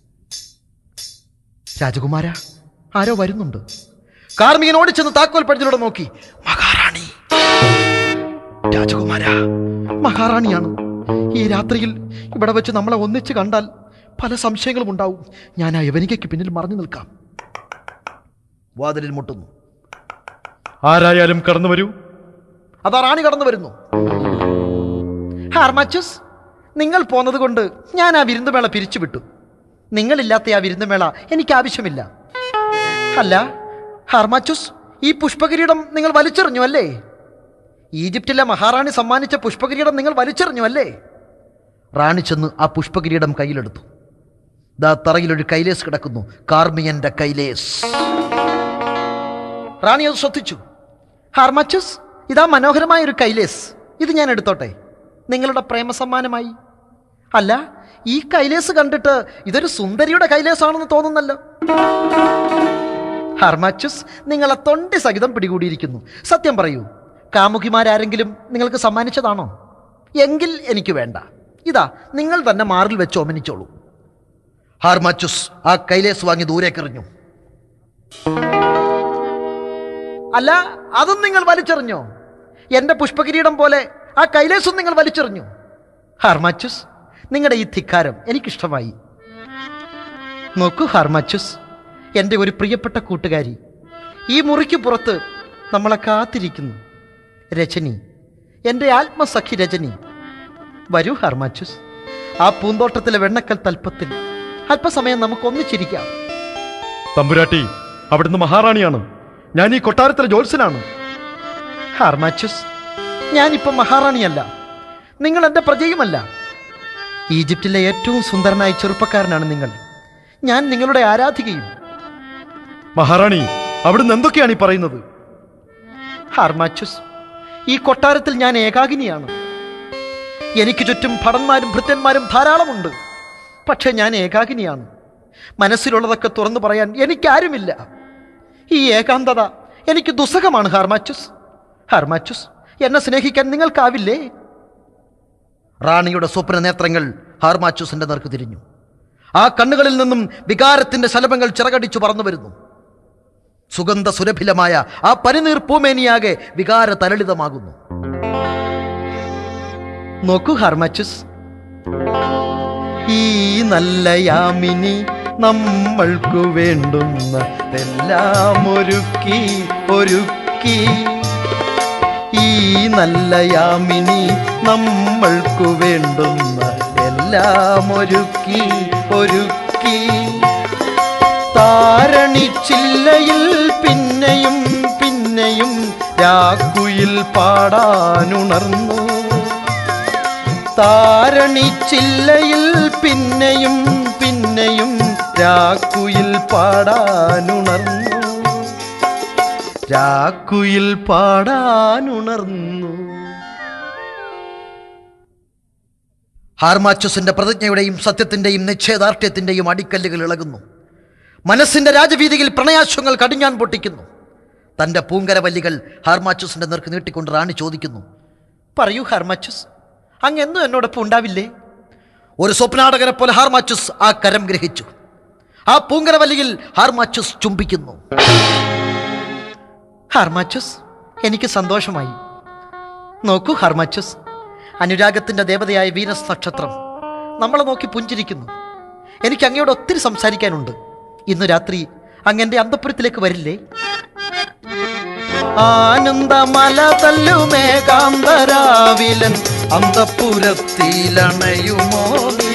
രാജകുമാര ആരോ വരുന്നുണ്ട് കാർമികൻ ഓടിച്ചെന്ന് താക്കോൽ പഴുതിലൂടെ നോക്കി മഹാറാണി രാജകുമാര മഹാറാണിയാണ് ഈ രാത്രിയിൽ ഇവിടെ വെച്ച് നമ്മളെ ഒന്നിച്ച് കണ്ടാൽ പല സംശയങ്ങളും ഉണ്ടാവും ഞാൻ ആ യവനികയ്ക്ക് പിന്നിൽ മറഞ്ഞു നിൽക്കാം വാതിലിൽ മുട്ടുന്നു ആരായാലും കടന്നു വരൂ അതാ റാണി കടന്നു വരുന്നു ഹാർമാച്ചസ് നിങ്ങൾ പോന്നത് കൊണ്ട് ഞാൻ ആ വിരുന്നുമേള പിരിച്ചുവിട്ടു നിങ്ങളില്ലാത്ത ആ വിരുന്നുമേള എനിക്ക് ആവശ്യമില്ല അല്ല ഹാർമാച്ചസ് ഈ പുഷ്പകിരീടം നിങ്ങൾ വലിച്ചെറിഞ്ഞു അല്ലേ ഈജിപ്തിലെ മഹാറാണി സമ്മാനിച്ച പുഷ്പകിരീടം നിങ്ങൾ വലിച്ചെറിഞ്ഞു അല്ലേ റാണി ചെന്ന് ആ പുഷ്പകിരീടം കയ്യിലെടുത്തു ദാ തറയിലൊരു കൈലേസ് കിടക്കുന്നു കാർമിയന്റെ കൈലേസ് റാണി അത് ശ്രദ്ധിച്ചു ഹാർമാച്ചസ് ഇതാ മനോഹരമായ ഒരു കൈലേസ് ഇത് ഞാൻ എടുത്തോട്ടെ നിങ്ങളുടെ പ്രേമസമ്മാനമായി അല്ല ഈ കൈലേസ് കണ്ടിട്ട് ഇതൊരു സുന്ദരിയുടെ കൈലേസാണെന്ന് തോന്നുന്നല്ലോ ഹാർമാച്ചസ് നിങ്ങളെ തൊണ്ടി സഹിതം പിടികൂടിയിരിക്കുന്നു സത്യം പറയൂ കാമുകിമാരാരെങ്കിലും നിങ്ങൾക്ക് സമ്മാനിച്ചതാണോ എങ്കിൽ എനിക്ക് വേണ്ട ഇതാ നിങ്ങൾ തന്നെ മാറിൽ വെച്ച് ഓമനിച്ചോളൂ ഹാർമാച്ചുസ് ആ കൈലേസ് വാങ്ങി ദൂരേക്കെറിഞ്ഞു അല്ല അതും നിങ്ങൾ വലിച്ചെറിഞ്ഞോ എന്റെ പുഷ്പകിരീടം പോലെ ആ കൈലേസും നിങ്ങൾ വലിച്ചെറിഞ്ഞു ഹാർമാച്ചുസ് നിങ്ങളുടെ ഈ ധിക്കാരം എനിക്കിഷ്ടമായി നോക്കൂ ഹാർമാച്ചുസ് എൻ്റെ ഒരു പ്രിയപ്പെട്ട കൂട്ടുകാരി ഈ മുറിക്ക് പുറത്ത് നമ്മളെ കാത്തിരിക്കുന്നു രജനി എൻ്റെ ആത്മസഖി രജനി വരൂ ഹാർമാച്ചുസ് ആ പൂന്തോട്ടത്തിലെ വെണ്ണക്കൽ തൽപ്പത്തിൽ അല്പസമയം നമുക്ക് ഒന്നിച്ചിരിക്കാം തമ്പുരാട്ടി അവിടുന്ന് മഹാറാണിയാണ് ഞാൻ ഈ കൊട്ടാരത്തിലെ ജോത്സ്യനാണ് ഹാർമാച്ചസ് ഞാനിപ്പം മഹാറാണിയല്ല നിങ്ങൾ എൻ്റെ പ്രജയുമല്ല ഈജിപ്തിലെ ഏറ്റവും സുന്ദരനായ ചെറുപ്പക്കാരനാണ് നിങ്ങൾ ഞാൻ നിങ്ങളുടെ ആരാധികയും മഹാറാണി അവിടുന്ന് എന്തൊക്കെയാണ് ഈ പറയുന്നത് ഹാർമാച്ചസ് ഈ കൊട്ടാരത്തിൽ ഞാൻ ഏകാകിനിയാണ് എനിക്ക് ചുറ്റും ഭടന്മാരും ഭൃത്യന്മാരും ധാരാളമുണ്ട് പക്ഷെ ഞാൻ ഏകാകിനിയാണ് മനസ്സിലുള്ളതൊക്കെ തുറന്നു പറയാൻ എനിക്കാരുമില്ല ഈ ഏകാന്തത എനിക്ക് ദുസ്സഹമാണ് ഹാർമാച്ചുസ് ഹാർമാച്ചുസ് എന്നെ സ്നേഹിക്കാൻ നിങ്ങൾക്കാവില്ലേ റാണിയുടെ സ്വപ്ന നേത്രങ്ങൾ ഹാർമാച്ചുസിന്റെ നേർക്ക് തിരിഞ്ഞു ആ കണ്ണുകളിൽ നിന്നും വികാരത്തിന്റെ ശലഭങ്ങൾ ചിറകടിച്ചു പറന്നു വരുന്നു സുഗന്ധ സുരഭിലമായ ആ പനിനീർ പൂമേനിയാകെ വികാര തലളിതമാകുന്നു നോക്കൂ ഹാർമാച്ചുസ് ഈ നല്ല യാമിനി നമ്മൾക്കു വേണ്ടുന്നതെല്ലാം ഒരുക്കി ഒരുക്കി ഈ നല്ല യാമിനി നമ്മൾക്കു വേണ്ടുന്ന എല്ലാം ഒരുക്കി ഒരുക്കി താരണിച്ചില്ലയിൽ പിന്നെയും പിന്നെയും രാക്കുയിൽ പാടാനുണർന്നു താരണിച്ചില്ലയിൽ പിന്നെയും പിന്നെയും രാക്കുയിൽ പാടാനുണർന്നു രാക്കുയിൽ പാടാനുണർന്നു ഹാർമാച്ചസിന്റെ പ്രതിജ്ഞയുടെയും സത്യത്തിന്റെയും നിശ്ചയദാർഢ്യത്തിന്റെയും അടിക്കല്ലുകൾ ഇളകുന്നു മനസ്സിന്റെ രാജവീതിയിൽ പ്രണയാശ്വങ്ങൾ കടിഞ്ഞാൻ പൊട്ടിക്കുന്നു തന്റെ പൂങ്കരവല്ലികൾ ഹാർമാച്ചസിന്റെ നേർക്ക് നീട്ടിക്കൊണ്ട് റാണി ചോദിക്കുന്നു പറയൂ ഹാർമാച്ചസ് അങ്ങ് എന്നും എന്നോടൊപ്പം ഉണ്ടാവില്ലേ ഒരു സ്വപ്നാടകരെ പോലെ ഹാർമാച്ചസ് ആ കരം ഗ്രഹിച്ചു ആ പൂങ്കരവല്ലിയിൽ ഹാർമാച്ചസ് ചുംബിക്കുന്നു ഹാർമാച്ചസ് എനിക്ക് സന്തോഷമായി നോക്കൂ ഹാർമാച്ചസ് അനുരാഗത്തിന്റെ ദേവതയായ വീനസ് നക്ഷത്രം നമ്മളെ നോക്കി പുഞ്ചിരിക്കുന്നു എനിക്ക് അങ്ങയോട് ഒത്തിരി സംസാരിക്കാനുണ്ട് ഇന്ന് രാത്രി അങ്ങന്റെ അന്തപുരത്തിലേക്ക് വരില്ലേ ആനന്ദമല തല്ലുമേകാന്തരാവിലൻ അന്തപുരത്തിലണയുമോ നീ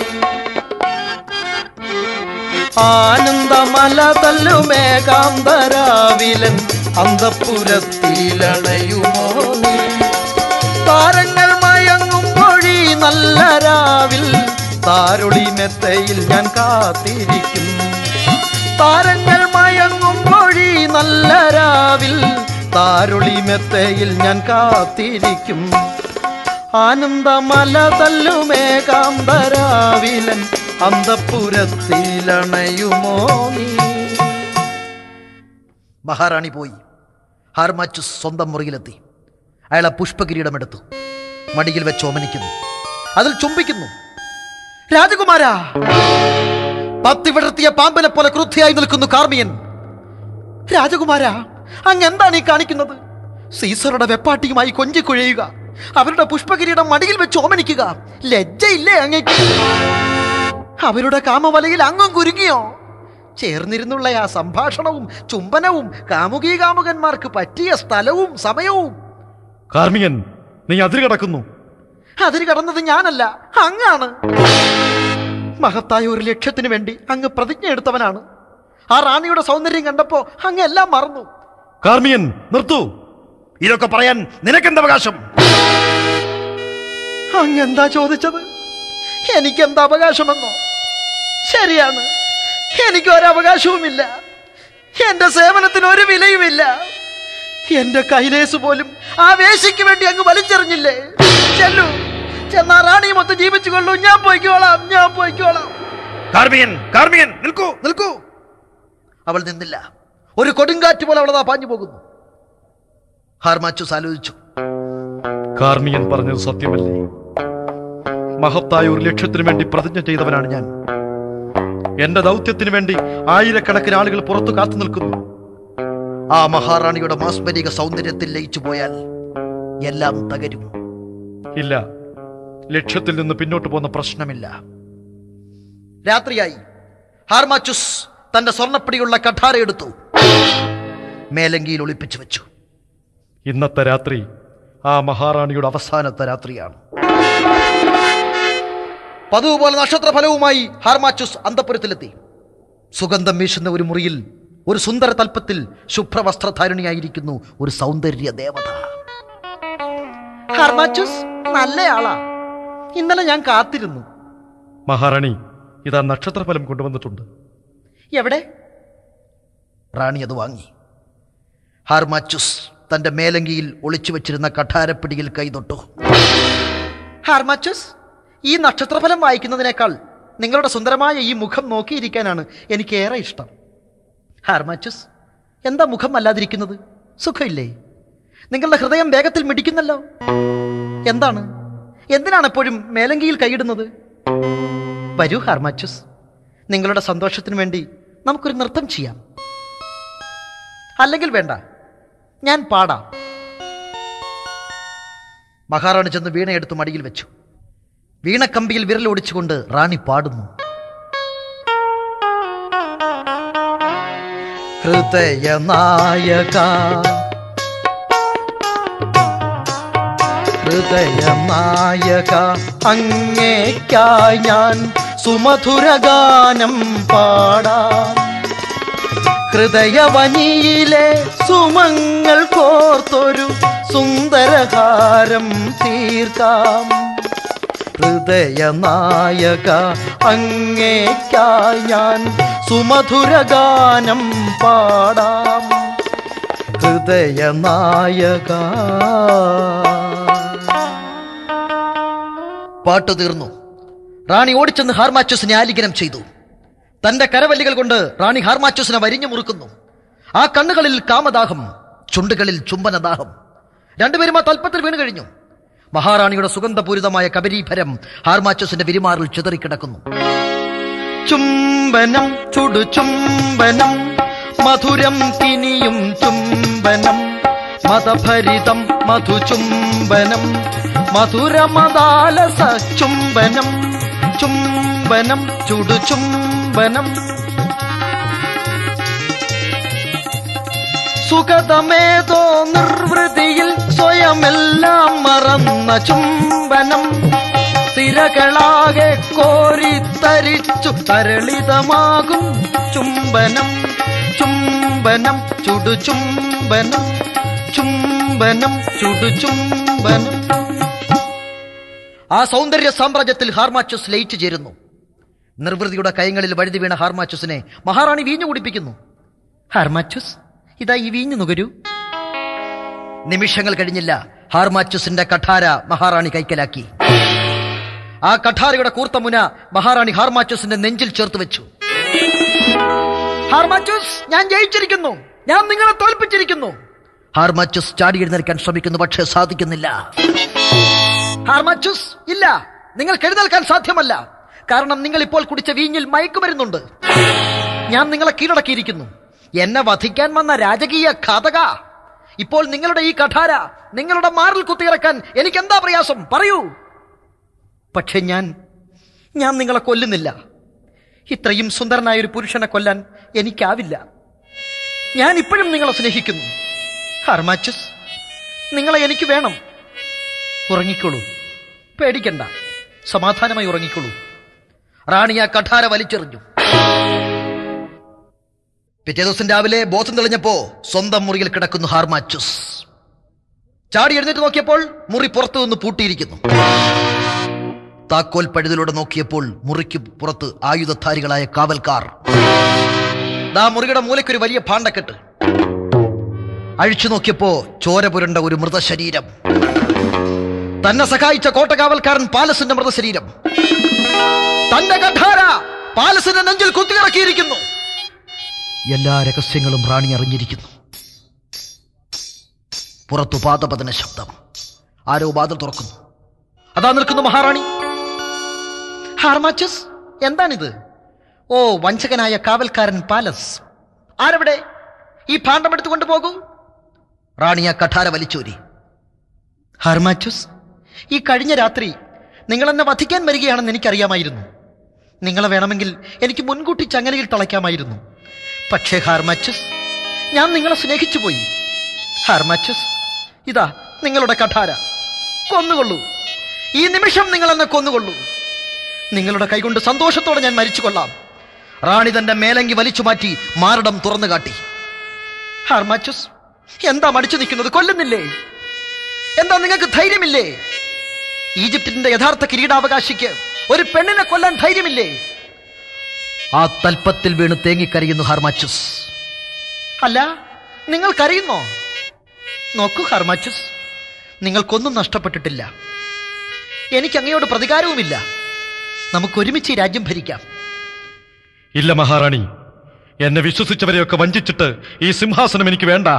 ആനന്ദമല തല്ലുമേകാന്തരാവിലൻ അന്തപുരത്തിലണയുമോ നീ താരങ്ങൾ മയങ്ങും മൊഴി നല്ല രാവിൽ താരുളി മെത്തയിൽ ഞാൻ കാത്തിരിക്കും താരങ്ങൾ മയങ്ങും മൊഴി നല്ല രാവിൽ താരുളി മെത്തയിൽ ഞാൻ കാത്തിരിക്കും ആനന്ദമല തല്ലുമേകാന്തരാവിലൻ അന്തപുരത്തിലണയുമോ നീ മഹാറാണി പോയി ഹാർമാച്ചു സ്വന്തം മുറിയിലെത്തി അയാളെ പുഷ്പകിരീടമെടുത്തു മടിയിൽ വെച്ച് ഓമനിക്കുന്നു അതിൽ ചുംബിക്കുന്നു രാജകുമാരാ പത്തി വിടർത്തിയ പാമ്പിനെ പോലെ ക്രുദ്ധിയായി നിൽക്കുന്നു കാർമിയൻ രാജകുമാരാ അങ്ങ് എന്താണ് ഈ കാണിക്കുന്നത് സീസറുടെ വെപ്പാട്ടിയുമായി കൊഞ്ചിക്കുഴയുക അവരുടെ പുഷ്പകിരീടം മടിയിൽ വെച്ച് ഓമനിക്കുക ലജ്ജയില്ലേ അങ്ങേക്ക് അവരുടെ കാമവലയിൽ അങ്ങും കുരുങ്ങിയോ ചേർന്നിരുന്നുള്ള ആ സംഭാഷണവും ചുംബനവും കാമുകീ കാമുകന്മാർക്ക് പറ്റിയ സ്ഥലവും സമയവും കാർമികൻ നീ അതിര് കടക്കുന്നു അതിന് കടന്നത് ഞാനല്ല അങ്ങാണ് മഹത്തായ ഒരു ലക്ഷ്യത്തിന് വേണ്ടി അങ്ങ് പ്രതിജ്ഞ എടുത്തവനാണ് ആ റാണിയുടെ സൗന്ദര്യം കണ്ടപ്പോ അങ്ങ് എല്ലാം മറന്നു കാർമികൻ നിർത്തൂ ഇതൊക്കെ പറയാൻ നിനക്കെന്ത് അവകാശം അങ്ങ് എന്താ ചോദിച്ചത് എനിക്കെന്ത് അവകാശമെന്നോ ശരിയാണ് എനിക്ക് ഒരവകാശവുമില്ല എന്റെ സേവനത്തിന് ഒരു വിലയുമില്ല എന്റെ കൈലേസ് പോലും ആ വേശിക്ക് വേണ്ടി അങ്ങ് വലിച്ചെറിഞ്ഞില്ലേ ചെല്ലു ചെന്നാ റാണി മൊത്തം ജീവിച്ചു കൊള്ളൂ ഞാൻ പോയിക്കോളാം ഞാൻ പോയിക്കോളാം കാർമികൻ കാർമികൻ നിൽക്കൂ നിൽക്കൂ അവൾ നിന്നില്ല ഒരു കൊടുങ്കാറ്റ് പോലെ അവളതാ പാഞ്ഞു പോകുന്നു ഹാർമാച്ചൂസ് ആലോചിച്ചു കാർമികൻ പറഞ്ഞത് സത്യമല്ലേ മഹത്തായ ഒരു ലക്ഷ്യത്തിനു വേണ്ടി പ്രതിജ്ഞ ചെയ്തവനാണ് ഞാൻ എന്റെ ദൗത്യത്തിന് വേണ്ടി ആയിരക്കണക്കിന് ആളുകൾ പുറത്തു കാത്തു നിൽക്കുന്നു ആ മഹാറാണിയുടെ മാസ്മരിക സൗന്ദര്യത്തിൽ ലയിച്ചു പോയാൽ എല്ലാം തകരും ഇല്ല ലക്ഷ്യത്തിൽ നിന്ന് പിന്നോട്ട് പോകുന്ന പ്രശ്നം പ്രശ്നമില്ല രാത്രിയായി ഹാർമാച്ചുസ് തന്റെ സ്വർണ്ണപ്പിടിയുള്ള കഠാര എടുത്തു മേലങ്കിയിൽ ഒളിപ്പിച്ചു വെച്ചു ഇന്നത്തെ രാത്രി ആ മഹാറാണിയുടെ അവസാന അവസാനത്തെ രാത്രിയാണ് പതിവ് പോലെ നക്ഷത്രഫലവുമായി ഹാർമാച്ചുസ് അന്തപുരത്തിലെത്തി സുഗന്ധം വീശുന്ന ഒരു മുറിയിൽ ഒരു സുന്ദര തൽപ്പത്തിൽ ശുഭ്രവസ്ത്രധാരിണിയായിരിക്കുന്നു ഒരു സൗന്ദര്യ ദേവത ഹാർമാച്ചുസ് നല്ലയാളാ ഇന്നലെ ഞാൻ കാത്തിരുന്നു മഹാറാണി ഇതാ നക്ഷത്രഫലം കൊണ്ടുവന്നിട്ടുണ്ട് എവിടെ റാണി അത് വാങ്ങി ഹാർമാച്ചുസ് തന്റെ മേലങ്കിയിൽ ഒളിച്ചു വെച്ചിരുന്ന കഠാരപ്പിടിയിൽ കൈതൊട്ടു ഹാർമാച്ചുസ് ഈ നക്ഷത്രഫലം വായിക്കുന്നതിനേക്കാൾ നിങ്ങളുടെ സുന്ദരമായ ഈ മുഖം നോക്കിയിരിക്കാനാണ് എനിക്ക് ഏറെ ഇഷ്ടം ഹാർമാച്ചുസ് എന്താ മുഖം അല്ലാതിരിക്കുന്നത് സുഖമില്ലേ നിങ്ങളുടെ ഹൃദയം വേഗത്തിൽ മിടിക്കുന്നല്ലോ എന്താണ് എന്തിനാണ് എപ്പോഴും മേലങ്കിയിൽ കൈയിടുന്നത് വരൂ ഹാർമാച്ചുസ് നിങ്ങളുടെ സന്തോഷത്തിന് വേണ്ടി നമുക്കൊരു നൃത്തം ചെയ്യാം അല്ലെങ്കിൽ വേണ്ട ഞാൻ പാടാം മഹാറാണി ചെന്ന് വീണയെടുത്ത് മടിയിൽ വെച്ചു വീണക്കമ്പിയിൽ വിരൽ ഒടിച്ചുകൊണ്ട് റാണി പാടുന്നു ഹൃദയനായക ഹൃദയനായക അങ്ങേക്കായി ഞാൻ സുമധുരഗാനം പാടാം ഹൃദയവനിയിലെ സുമങ്ങൾ കോർത്തൊരു സുന്ദരഹാരം തീർക്കാം ഹൃദയനായക അങ്ങേക്കായി ഞാൻ സുമധുരഗാനം പാടാം ഹൃദയനായക പാട്ട് തീർന്നു റാണി ഓടിച്ചെന്ന് ഹാർമാച്ചസിനെ ആലിംഗനം ചെയ്തു തന്റെ കരവല്ലികൾ കൊണ്ട് റാണി ഹാർമാച്ചസിനെ വരിഞ്ഞു മുറുക്കുന്നു ആ കണ്ണുകളിൽ കാമദാഹം ചുണ്ടുകളിൽ ചുംബനദാഹം രണ്ടുപേരും ആ തൽപ്പത്തിൽ വീണു കഴിഞ്ഞു മഹാറാണിയുടെ സുഗന്ധപൂരിതമായ കബരീഭരം ഹാർമാച്ചസിന്റെ വിരിമാറിൽ ചിതറിക്കിടക്കുന്നു ചുംബനം ചുടു ചുംബനം മധുരം കിനിയും ചുംബനം മതഭരിതം മധുചുംബനം മധുരമദാലസ ചുംബനം ചുംബനം ചുടു ചുംബനം സുഗതമേതോ നിർവൃതിയിൽ സ്വയമെല്ലാം മറന്ന ചുംബനം തിരകളാകെ കോരിത്തരിച്ചു തരളിതമാകും ചുംബനം ചുംബനം ചുടു ചുംബനം ചുംബനം ചുടു ചുംബനം ആ സൗന്ദര്യ സാമ്രാജ്യത്തിൽ ഹാർമാച്ചസ് ലയിച്ചു ചേരുന്നു നിർവൃതിയുടെ കൈകളിൽ വഴുതി വീണ ഹാർമാച്ചസിനെ മഹാറാണി വീഞ്ഞു കുടിപ്പിക്കുന്നു ഹാർമാച്ചസ് ഇതാ ഈ വീഞ്ഞു നുകരൂ നിമിഷങ്ങൾ കഴിഞ്ഞില്ല ഹാർമാച്ചസിന്റെ കഠാര മഹാറാണി കൈക്കലാക്കി ആ കഠാരയുടെ കൂർത്ത മുന മഹാറാണി ഹാർമാച്ചസിന്റെ നെഞ്ചിൽ ചേർത്ത് വെച്ചു ഹാർമാച്ചസ് ഞാൻ ജയിച്ചിരിക്കുന്നു ഞാൻ നിങ്ങളെ തോൽപ്പിച്ചിരിക്കുന്നു ഹാർമാച്ചസ് ചാടി എഴുന്നേൽക്കാൻ ശ്രമിക്കുന്നു പക്ഷേ സാധിക്കുന്നില്ല ഹാർമാച്ചസ് ഇല്ല നിങ്ങൾക്ക് എഴുന്നേൽക്കാൻ സാധ്യമല്ല കാരണം നിങ്ങൾ ഇപ്പോൾ കുടിച്ച വീഞ്ഞിൽ മയക്കുമരുന്നുണ്ട് ഞാൻ നിങ്ങളെ കീഴടക്കിയിരിക്കുന്നു എന്നെ വധിക്കാൻ വന്ന രാജകീയ ഘാതക ഇപ്പോൾ നിങ്ങളുടെ ഈ കഠാര നിങ്ങളുടെ മാറിൽ കുത്തിയിറക്കാൻ എനിക്ക് എന്താ പ്രയാസം പറയൂ പക്ഷെ ഞാൻ ഞാൻ നിങ്ങളെ കൊല്ലുന്നില്ല ഇത്രയും സുന്ദരനായ ഒരു പുരുഷനെ കൊല്ലാൻ എനിക്കാവില്ല ഞാൻ ഇപ്പോഴും നിങ്ങളെ സ്നേഹിക്കുന്നു ഹർമാച്ചസ് നിങ്ങളെ എനിക്ക് വേണം ഉറങ്ങിക്കോളൂ പേടിക്കണ്ട സമാധാനമായി ഉറങ്ങിക്കോളൂ റാണി ആ കഠാര വലിച്ചെറിഞ്ഞു പിറ്റേ ദിവസം രാവിലെ ബോധം തെളിഞ്ഞപ്പോ സ്വന്തം മുറിയിൽ കിടക്കുന്നു ഹാർമാച്ചുസ് ചാടി എഴുന്നേറ്റ് നോക്കിയപ്പോൾ മുറി പുറത്തു നിന്ന് പൂട്ടിയിരിക്കുന്നു താക്കോൽ പഴുതിലൂടെ നോക്കിയപ്പോൾ മുറിക്ക് പുറത്ത് ആയുധധാരികളായ കാവൽക്കാർ ദാ മുറിയുടെ മൂലയ്ക്കൊരു വലിയ ഭാണ്ഡക്കെട്ട് അഴിച്ചു നോക്കിയപ്പോ ചോര പുരണ്ട ഒരു മൃതശരീരം തന്നെ സഹായിച്ച കോട്ടകാവൽക്കാരൻ പാലസിന്റെ മൃതശരീരം തന്റെ കഠാര പാലസിന്റെ നെഞ്ചിൽ കുത്തിയിറക്കിയിരിക്കുന്നു എല്ലാ രഹസ്യങ്ങളും റാണി അറിഞ്ഞിരിക്കുന്നു പുറത്തു പാദപതന ശബ്ദം ആരോ വാതിൽ തുറക്കുന്നു അതാ നിൽക്കുന്നു മഹാറാണി ഹാർമാച്ചസ് എന്താണിത് ഓ വഞ്ചകനായ കാവൽക്കാരൻ പാലസ് ആരവിടെ ഈ ഭാണ്ഡം എടുത്തുകൊണ്ട് പോകൂ റാണി ആ കഠാര വലിച്ചൂരി ഹാർമാച്ചസ് ഈ കഴിഞ്ഞ രാത്രി നിങ്ങൾ എന്നെ വധിക്കാൻ വരികയാണെന്ന് എനിക്കറിയാമായിരുന്നു നിങ്ങളെ വേണമെങ്കിൽ എനിക്ക് മുൻകൂട്ടി ചങ്ങലയിൽ തളയ്ക്കാമായിരുന്നു പക്ഷേ ഹാർമാച്ചസ് ഞാൻ നിങ്ങളെ സ്നേഹിച്ചു പോയി ഹാർമാച്ചസ് ഇതാ നിങ്ങളുടെ കഠാര കൊന്നുകൊള്ളൂ ഈ നിമിഷം നിങ്ങൾ എന്നെ കൊന്നുകൊള്ളൂ നിങ്ങളുടെ കൈകൊണ്ട് സന്തോഷത്തോടെ ഞാൻ മരിച്ചു കൊള്ളാം റാണി തന്റെ മേലങ്കി വലിച്ചു മാറ്റി മാരടം തുറന്നു കാട്ടി ഹാർമാച്ചസ് എന്താ മടിച്ചു നിൽക്കുന്നത് കൊല്ലുന്നില്ലേ എന്താ നിങ്ങൾക്ക് ധൈര്യമില്ലേ ഈജിപ്തിന്റെ യഥാർത്ഥ കിരീടാവകാശിക്ക് ഒരു പെണ്ണിനെ കൊല്ലാൻ ധൈര്യമില്ലേ ആ തൽപ്പത്തിൽ വീണ് തേങ്ങിക്കരയുന്നു ഹർമാച്ചുസ് അല്ല നിങ്ങൾ കരയുന്നോ നോക്കൂ ഹർമാച്ചുസ് നിങ്ങൾക്കൊന്നും നഷ്ടപ്പെട്ടിട്ടില്ല എനിക്ക് അങ്ങയോട് പ്രതികാരവുമില്ല നമുക്ക് ഒരുമിച്ച് ഈ രാജ്യം ഭരിക്കാം ഇല്ല മഹാറാണി എന്നെ വിശ്വസിച്ചവരെയൊക്കെ വഞ്ചിച്ചിട്ട് ഈ സിംഹാസനം എനിക്ക് വേണ്ട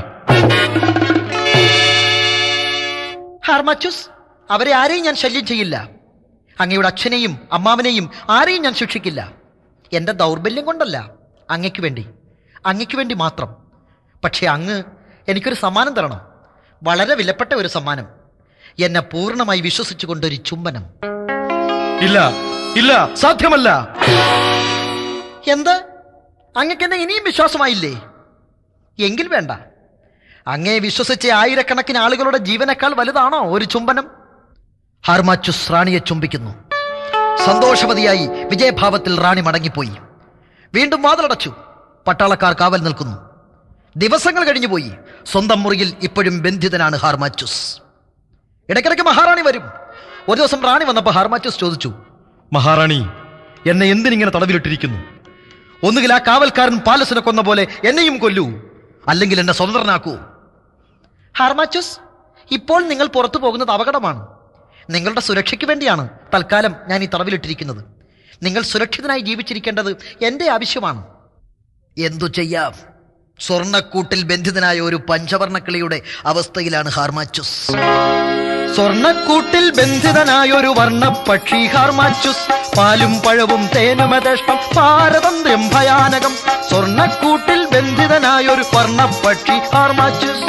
ഹാർമാച്ചുസ് അവരെ ആരെയും ഞാൻ ശല്യം ചെയ്യില്ല അങ്ങയുടെ അച്ഛനെയും അമ്മാവനെയും ആരെയും ഞാൻ ശിക്ഷിക്കില്ല എന്റെ ദൗർബല്യം കൊണ്ടല്ല അങ്ങയ്ക്ക് വേണ്ടി അങ്ങയ്ക്ക് വേണ്ടി മാത്രം പക്ഷേ അങ്ങ് എനിക്കൊരു സമ്മാനം തരണം വളരെ വിലപ്പെട്ട ഒരു സമ്മാനം എന്നെ പൂർണ്ണമായി വിശ്വസിച്ചുകൊണ്ടൊരു ചുംബനം ഇല്ല ഇല്ല സാധ്യമല്ല എന്ത് അങ്ങക്ക് എന്നെ ഇനിയും വിശ്വാസമായില്ലേ എങ്കിൽ വേണ്ട അങ്ങേ വിശ്വസിച്ച ആയിരക്കണക്കിന് ആളുകളുടെ ജീവനേക്കാൾ വലുതാണോ ഒരു ചുംബനം ഹർമാച്ചുസ് റാണിയെ ചുംബിക്കുന്നു സന്തോഷവതിയായി വിജയഭാവത്തിൽ റാണി മടങ്ങിപ്പോയി വീണ്ടും വാതിലടച്ചു പട്ടാളക്കാർ കാവൽ നിൽക്കുന്നു ദിവസങ്ങൾ കഴിഞ്ഞുപോയി സ്വന്തം മുറിയിൽ ഇപ്പോഴും ബന്ധിതനാണ് ഹാർമാച്ചുസ് ഇടയ്ക്കിടയ്ക്ക് മഹാറാണി വരും ഒരു ദിവസം റാണി വന്നപ്പോൾ ഹാർമാച്ചുസ് ചോദിച്ചു മഹാറാണി എന്നെ എന്തിനിങ്ങനെ തടവിലിട്ടിരിക്കുന്നു ഒന്നുകിൽ ആ കാവൽക്കാരൻ പാലസിനെ കൊന്ന പോലെ എന്നെയും കൊല്ലൂ അല്ലെങ്കിൽ എന്നെ സ്വതന്ത്രനാക്കൂ ഹാർമാച്ചുസ് ഇപ്പോൾ നിങ്ങൾ പുറത്തു പോകുന്നത് അപകടമാണ് നിങ്ങളുടെ സുരക്ഷയ്ക്ക് വേണ്ടിയാണ് തൽക്കാലം ഞാൻ ഈ തടവിലിട്ടിരിക്കുന്നത് നിങ്ങൾ സുരക്ഷിതനായി ജീവിച്ചിരിക്കേണ്ടത് എന്റെ ആവശ്യമാണ് എന്തു ചെയ്യാം സ്വർണക്കൂട്ടിൽ ബന്ധിതനായ ഒരു പഞ്ചവർണക്കിളിയുടെ അവസ്ഥയിലാണ് ഹാർമാച്ചുസ് സ്വർണക്കൂട്ടിൽ ബന്ധിതനായ ഒരു വർണ്ണപ്പക്ഷി ഹാർമാച്ചുസ് പാലും പഴവും തേനുമതഷ്ടം പാരതന്ത്ര്യം ഭയാനകം സ്വർണക്കൂട്ടിൽ ബന്ധിതനായ ഒരു വർണ്ണപ്പക്ഷി ഹാർമാച്ചുസ്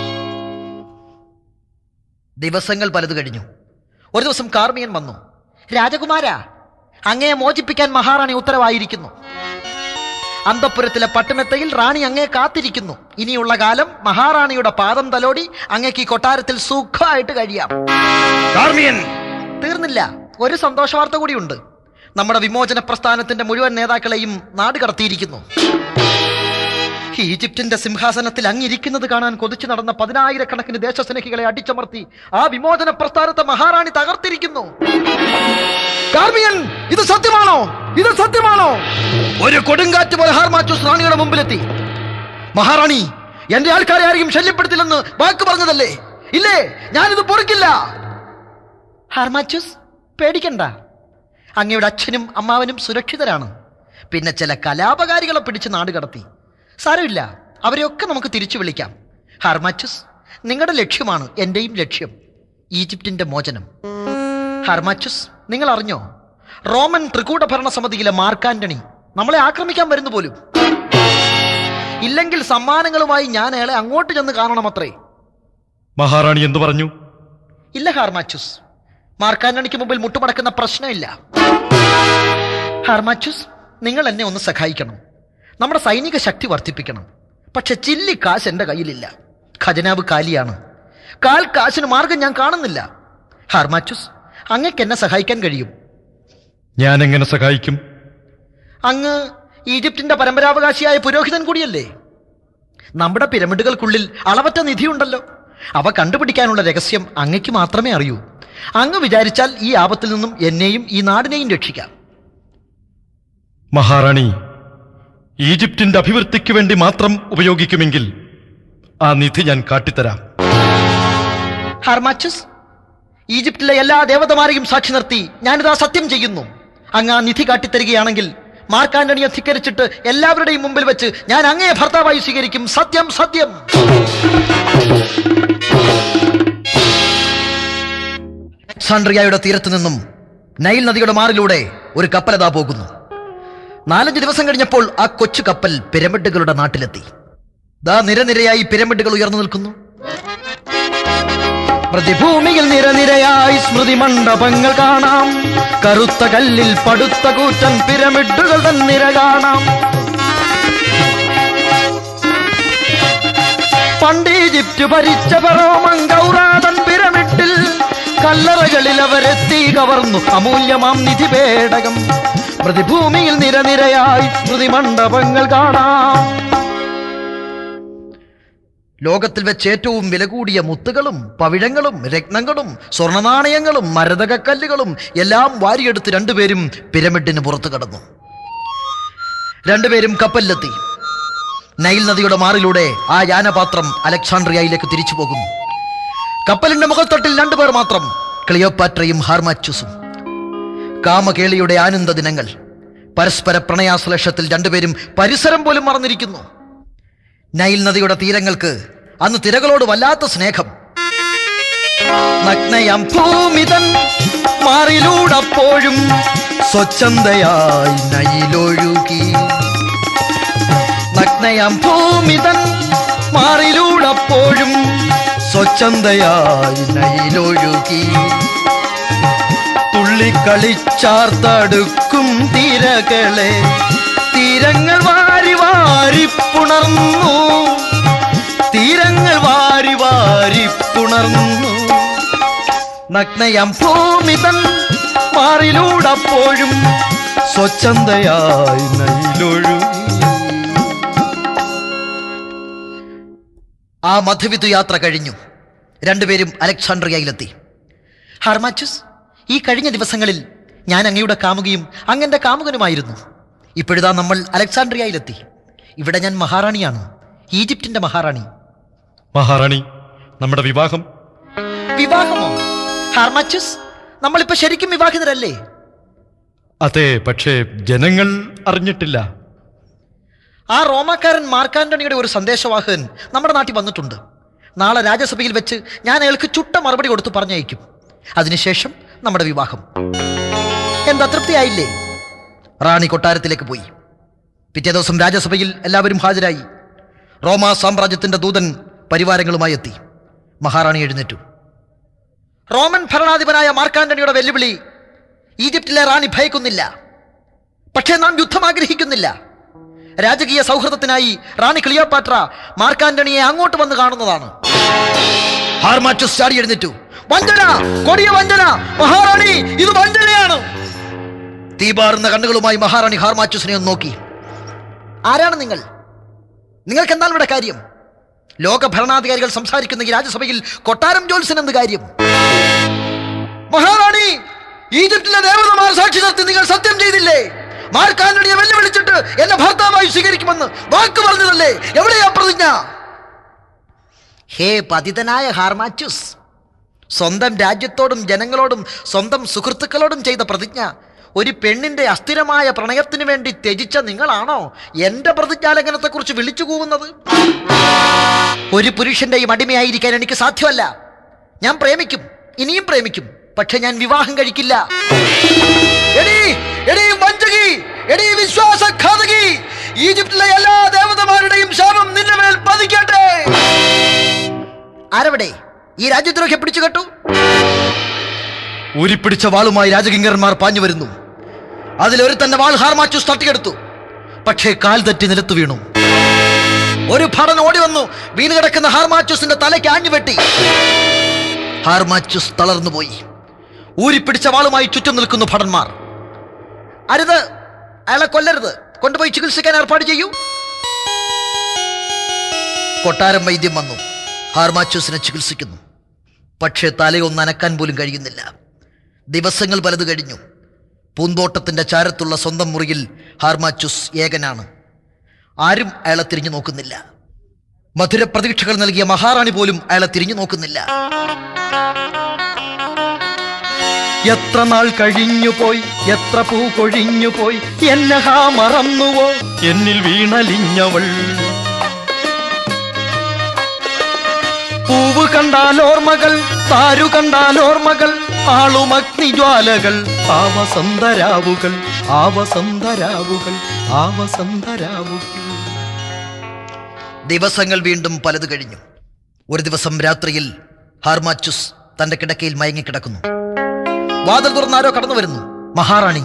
ദിവസങ്ങൾ പലത് കഴിഞ്ഞു ഒരു ദിവസം കാർമിയൻ വന്നു രാജകുമാര അങ്ങയെ മോചിപ്പിക്കാൻ മഹാറാണി ഉത്തരവായിരിക്കുന്നു അന്തപുരത്തിലെ പട്ടുമെത്തയിൽ റാണി അങ്ങേ കാത്തിരിക്കുന്നു ഇനിയുള്ള കാലം മഹാറാണിയുടെ പാദം തലോടി അങ്ങേക്ക് ഈ കൊട്ടാരത്തിൽ സുഖമായിട്ട് കഴിയാം കാർമിയൻ തീർന്നില്ല ഒരു സന്തോഷ വാർത്ത കൂടിയുണ്ട് നമ്മുടെ വിമോചന പ്രസ്ഥാനത്തിന്റെ മുഴുവൻ നേതാക്കളെയും നാട് കടത്തിയിരിക്കുന്നു ഈജിപ്തിന്റെ സിംഹാസനത്തിൽ അങ്ങിരിക്കുന്നത് കാണാൻ കൊതിച്ചു നടന്ന പതിനായിരക്കണക്കിന് ദേശസ്നേഹികളെ അടിച്ചമർത്തി ആ വിമോചന പ്രസ്ഥാനത്തെ മഹാറാണി തകർത്തിരിക്കുന്നു കാർമിയൻ ഇത് സത്യമാണോ ഇത് സത്യമാണോ ഒരു കൊടുങ്കാറ്റ് പോലെ ഹാർമാച്ചൂസ് റാണിയുടെ മുമ്പിലെത്തി മഹാറാണി എന്റെ ആൾക്കാരെ ആരെയും ശല്യപ്പെടുത്തില്ലെന്ന് വാക്ക് പറഞ്ഞതല്ലേ ഇല്ലേ ഞാനിത് പൊറുക്കില്ല ഹാർമാച്ചൂസ് പേടിക്കണ്ട അങ്ങയുടെ അച്ഛനും അമ്മാവനും സുരക്ഷിതരാണ് പിന്നെ ചില കലാപകാരികളെ പിടിച്ച് നാട് കടത്തി സാരമില്ല അവരെയൊക്കെ നമുക്ക് തിരിച്ചു വിളിക്കാം ഹാർമാച്ചസ് നിങ്ങളുടെ ലക്ഷ്യമാണ് എന്റെയും ലക്ഷ്യം ഈജിപ്തിന്റെ മോചനം ഹാർമാച്ചസ് നിങ്ങൾ അറിഞ്ഞോ റോമൻ ത്രികൂട ഭരണസമിതിയിലെ മാർക്കാന്റണി നമ്മളെ ആക്രമിക്കാൻ വരുന്നു പോലും ഇല്ലെങ്കിൽ സമ്മാനങ്ങളുമായി ഞാൻ അയാളെ അങ്ങോട്ട് ചെന്ന് കാണണമത്രേ മഹാറാണി എന്തു പറഞ്ഞു ഇല്ല ഹാർമാച്ചുസ് മാർക്കാന്റണിക്ക് മുമ്പിൽ മുട്ടുമടക്കുന്ന പ്രശ്നമില്ല ഹാർമാച്ചുസ് നിങ്ങൾ എന്നെ ഒന്ന് സഹായിക്കണം നമ്മുടെ സൈനിക ശക്തി വർദ്ധിപ്പിക്കണം പക്ഷെ ചില്ലി കാശ് എൻ്റെ കയ്യിലില്ല ഖജനാവ് കാലിയാണ് കാൽ കാശിന് മാർഗം ഞാൻ കാണുന്നില്ല ഹാർമാച്ചുസ് അങ്ങക്ക് എന്നെ സഹായിക്കാൻ കഴിയും ഞാൻ എങ്ങനെ സഹായിക്കും അങ്ങ് ഈജിപ്തിന്റെ പരമ്പരാവകാശിയായ പുരോഹിതൻ കൂടിയല്ലേ നമ്മുടെ പിരമിഡുകൾക്കുള്ളിൽ അളവറ്റ നിധിയുണ്ടല്ലോ അവ കണ്ടുപിടിക്കാനുള്ള രഹസ്യം അങ്ങയ്ക്ക് മാത്രമേ അറിയൂ അങ്ങ് വിചാരിച്ചാൽ ഈ ആപത്തിൽ നിന്നും എന്നെയും ഈ നാടിനെയും രക്ഷിക്കാം മഹാറാണി ഈജിപ്തിന്റെ അഭിവൃദ്ധിക്ക് വേണ്ടി മാത്രം ഉപയോഗിക്കുമെങ്കിൽ ആ നിധി ഞാൻ കാട്ടിത്തരാം ഹാർമാച്ചസ് ഈജിപ്തിലെ എല്ലാ ദേവതമാരെയും സാക്ഷി നിർത്തി ഞാനിതാ സത്യം ചെയ്യുന്നു അങ്ങ് ആ നിധി കാട്ടിത്തരികയാണെങ്കിൽ മാർക്കാന്റണിയെ ധിക്കരിച്ചിട്ട് എല്ലാവരുടെയും മുമ്പിൽ വെച്ച് ഞാൻ അങ്ങയെ ഭർത്താവായി സ്വീകരിക്കും സത്യം സത്യം സാൻഡ്രിയയുടെ തീരത്തു നിന്നും നൈൽ നദിയുടെ മാറിലൂടെ ഒരു കപ്പലതാ പോകുന്നു നാലഞ്ച് ദിവസം കഴിഞ്ഞപ്പോൾ ആ കൊച്ചു കപ്പൽ പിരമിഡുകളുടെ നാട്ടിലെത്തി ദാ നിരനിരയായി പിരമിഡുകൾ ഉയർന്നു നിൽക്കുന്നു പ്രതിഭൂമിയിൽ നിരനിരയായി സ്മൃതി മണ്ഡപങ്ങൾ കാണാം കറുത്ത കല്ലിൽ പടുത്ത കൂറ്റൻ പിരമിഡുകൾ തൻ നിര കാണാം പണ്ട് ഈജിപ്റ്റ് ഭരിച്ച ഫറോമൻ ഗൗറാതൻ പിരമിഡിൽ കല്ലറകളിൽ അവരെത്തി കവർന്നു അമൂല്യമാം നിധി പേടകം പ്രതിഭൂമിയിൽ നിരനിരയായി സ്മൃതി മണ്ഡപങ്ങൾ കാണാം ലോകത്തിൽ വെച്ച് ഏറ്റവും വില കൂടിയ മുത്തുകളും പവിഴങ്ങളും രത്നങ്ങളും സ്വർണനാണയങ്ങളും മരതകക്കല്ലുകളും എല്ലാം വാരിയെടുത്ത് രണ്ടുപേരും പിരമിഡിന് പുറത്തു കടന്നു രണ്ടുപേരും കപ്പലിലെത്തി നൈൽ നദിയുടെ മാറിലൂടെ ആ യാനപാത്രം അലക്സാണ്ട്രിയയിലേക്ക് തിരിച്ചു പോകുന്നു കപ്പലിന്റെ മുഖത്തട്ടിൽ രണ്ടുപേർ മാത്രം ക്ലിയോപാട്രയും ഹാർമാച്ചുസും കാമകേളിയുടെ ആനന്ദ ദിനങ്ങൾ പരസ്പര പ്രണയാശ്ലേഷത്തിൽ രണ്ടുപേരും പരിസരം പോലും മറന്നിരിക്കുന്നു നൈൽ നദിയുടെ തീരങ്ങൾക്ക് അന്ന് തിരകളോട് വല്ലാത്ത സ്നേഹം നഗ്നയം ഭൂമിതൻ മാറിലൂടപ്പോഴും സ്വച്ഛന്തയായി നയിലൊഴുകി നഗ്നയം ഭൂമിതൻ മാറിലൂടപ്പോഴും സ്വച്ഛന്തയായി നയിലൊഴുകി തുള്ളിക്കളിച്ചാർത്തടുക്കും തിരകളെ തീരങ്ങൾ വാരി വാരി പുണർന്നു തീരങ്ങൾ വാരി വാരി പുണർന്നു നഗ്നയം ഭൂമിതൻ മാറിലൂടപ്പോഴും സ്വച്ഛന്തയായി നയിലൊഴുകി ആ മധുവിധു യാത്ര കഴിഞ്ഞു രണ്ടുപേരും അലക്സാണ്ട്രിയയിലെത്തി ഹാർമാച്ചുസ് ഈ കഴിഞ്ഞ ദിവസങ്ങളിൽ ഞാൻ അങ്ങയുടെ കാമുകയും അങ്ങന്റെ കാമുകനുമായിരുന്നു ഇപ്പോഴിതാ നമ്മൾ അലക്സാണ്ട്രിയയിലെത്തി ഇവിടെ ഞാൻ മഹാറാണിയാണ് ഈജിപ്തിന്റെ മഹാറാണി മഹാറാണി നമ്മുടെ വിവാഹം വിവാഹമോ ഹാർമാച്ചുസ് നമ്മളിപ്പോ ശരിക്കും വിവാഹിതരല്ലേ അതെ പക്ഷേ ജനങ്ങൾ അറിഞ്ഞിട്ടില്ല ആ റോമാക്കാരൻ മാർക്കാന്റണിയുടെ ഒരു സന്ദേശവാഹകൻ നമ്മുടെ നാട്ടിൽ വന്നിട്ടുണ്ട് നാളെ രാജ്യസഭയിൽ വെച്ച് ഞാൻ അയാൾക്ക് ചുട്ട മറുപടി കൊടുത്ത് പറഞ്ഞയക്കും അതിനുശേഷം നമ്മുടെ വിവാഹം എന്താ തൃപ്തിയായില്ലേ റാണി കൊട്ടാരത്തിലേക്ക് പോയി പിറ്റേ ദിവസം രാജ്യസഭയിൽ എല്ലാവരും ഹാജരായി റോമാ സാമ്രാജ്യത്തിന്റെ ദൂതൻ പരിവാരങ്ങളുമായി എത്തി മഹാറാണി എഴുന്നേറ്റു റോമൻ ഭരണാധിപനായ മാർക്കാന്റണിയുടെ വെല്ലുവിളി ഈജിപ്തിലെ റാണി ഭയക്കുന്നില്ല പക്ഷേ നാം യുദ്ധം ആഗ്രഹിക്കുന്നില്ല രാജകീയ സൗഹൃദത്തിനായി റാണി ക്ലിയോപാട്ര മാർക്കാന്റണിയെ അങ്ങോട്ട് വന്ന് കാണുന്നതാണ് ഹാർമാച്ചസ് ചാടി എഴുന്നേറ്റു വഞ്ചന കൊടിയ വഞ്ചന മഹാറാണി ഇത് വഞ്ചനയാണ് തീപാറുന്ന കണ്ണുകളുമായി മഹാറാണി ഹാർമാച്ചസിനെ ഒന്ന് നോക്കി ആരാണ് നിങ്ങൾ നിങ്ങൾക്ക് എന്താണ് ഇവിടെ കാര്യം ലോക ഭരണാധികാരികൾ സംസാരിക്കുന്ന ഈ രാജ്യസഭയിൽ കൊട്ടാരം ജോത്സ്യൻ എന്ത് കാര്യം മഹാറാണി ഈജിപ്തിലെ ദേവതമാർ സാക്ഷി നിർത്തി നിങ്ങൾ സത്യം ചെയ്തില്ലേ മാർക്കാന്റണിയെ വെല്ലുവിളിച്ചിട്ട് എന്നെ ഭർത്താവായി സ്വീകരിക്കുമെന്ന് വാക്ക് പറഞ്ഞതല്ലേ എവിടെയാ പ്രതിജ്ഞ ഹേ പതിതനായ ഹാർമാച്ചുസ് സ്വന്തം രാജ്യത്തോടും ജനങ്ങളോടും സ്വന്തം സുഹൃത്തുക്കളോടും ചെയ്ത പ്രതിജ്ഞ ഒരു പെണ്ണിന്റെ അസ്ഥിരമായ പ്രണയത്തിനു വേണ്ടി ത്യജിച്ച നിങ്ങളാണോ എന്റെ പ്രതിജ്ഞാലംഘനത്തെക്കുറിച്ച് വിളിച്ചു കൂവുന്നത് ഒരു പുരുഷന്റെയും അടിമയായിരിക്കാൻ എനിക്ക് സാധ്യമല്ല ഞാൻ പ്രേമിക്കും ഇനിയും പ്രേമിക്കും പക്ഷെ ഞാൻ വിവാഹം കഴിക്കില്ല എടീ എടീ വഞ്ചകി എടീ വിശ്വാസഘാതകി ഈജിപ്തിലെ എല്ലാ ദേവതമാരുടെയും ശാപം നിന്റെ മേൽ പതിക്കട്ടെ ആരവിടെ ഈ രാജ്യദ്രോഹ്യെ പിടിച്ചു കെട്ടു ഊരിപ്പിടിച്ച വാളുമായി രാജകിങ്കരന്മാർ പാഞ്ഞു വരുന്നു അതിലൊരു തന്നെ വാൾ ഹാർമാച്ചൂസ് തട്ടിയെടുത്തു പക്ഷേ കാൽ തെറ്റി നിലത്തു വീണു ഒരു ഭടൻ ഓടി വന്നു വീണ് കിടക്കുന്ന ഹാർമാച്ചൂസിന്റെ തലയ്ക്ക് ആഞ്ഞു വെട്ടി ഹാർമാച്ചൂസ് തളർന്നുപോയി ഊരിപ്പിടിച്ച വാളുമായി ചുറ്റും നിൽക്കുന്നു ഭടന്മാർ അരുത് അയാളെ കൊല്ലരുത് കൊണ്ടുപോയി ചികിത്സിക്കാൻ ഏർപ്പാട് ചെയ്യൂ കൊട്ടാരം വൈദ്യം വന്നു ഹാർമാച്ചൂസിനെ ചികിത്സിക്കുന്നു പക്ഷേ തലയൊന്ന് അനക്കാൻ പോലും കഴിയുന്നില്ല ദിവസങ്ങൾ പലത് കഴിഞ്ഞു പൂന്തോട്ടത്തിന്റെ ചാരത്തുള്ള സ്വന്തം മുറിയിൽ ഹാർമാച്ചൂസ് ഏകനാണ് ആരും അയാളെ തിരിഞ്ഞു നോക്കുന്നില്ല മധുര പ്രതീക്ഷകൾ നൽകിയ മഹാറാണി പോലും അയാളെ തിരിഞ്ഞു നോക്കുന്നില്ല എത്ര നാൾ കഴിഞ്ഞു പോയി എത്ര പൂ കൊഴിഞ്ഞു പോയി എന്നെ ഹാ മറന്നുവോ എന്നിൽ വീണലിഞ്ഞവൾ പൂവ് കണ്ടാൽ ഓർമ്മകൾ താരു കണ്ടാൽ ഓർമ്മകൾ ആളും അഗ്നിജ്വാലകൾ ആവസന്തരാവുകൾ ആവസന്തരാവുകൾ ആവസന്തരാവുകൾ ദിവസങ്ങൾ വീണ്ടും പലത് കഴിഞ്ഞു ഒരു ദിവസം രാത്രിയിൽ ഹാർമാച്ചുസ് തന്റെ കിടക്കയിൽ മയങ്ങിക്കിടക്കുന്നു വാതിൽ തുറന്നാരോ കടന്നു വരുന്നു മഹാറാണി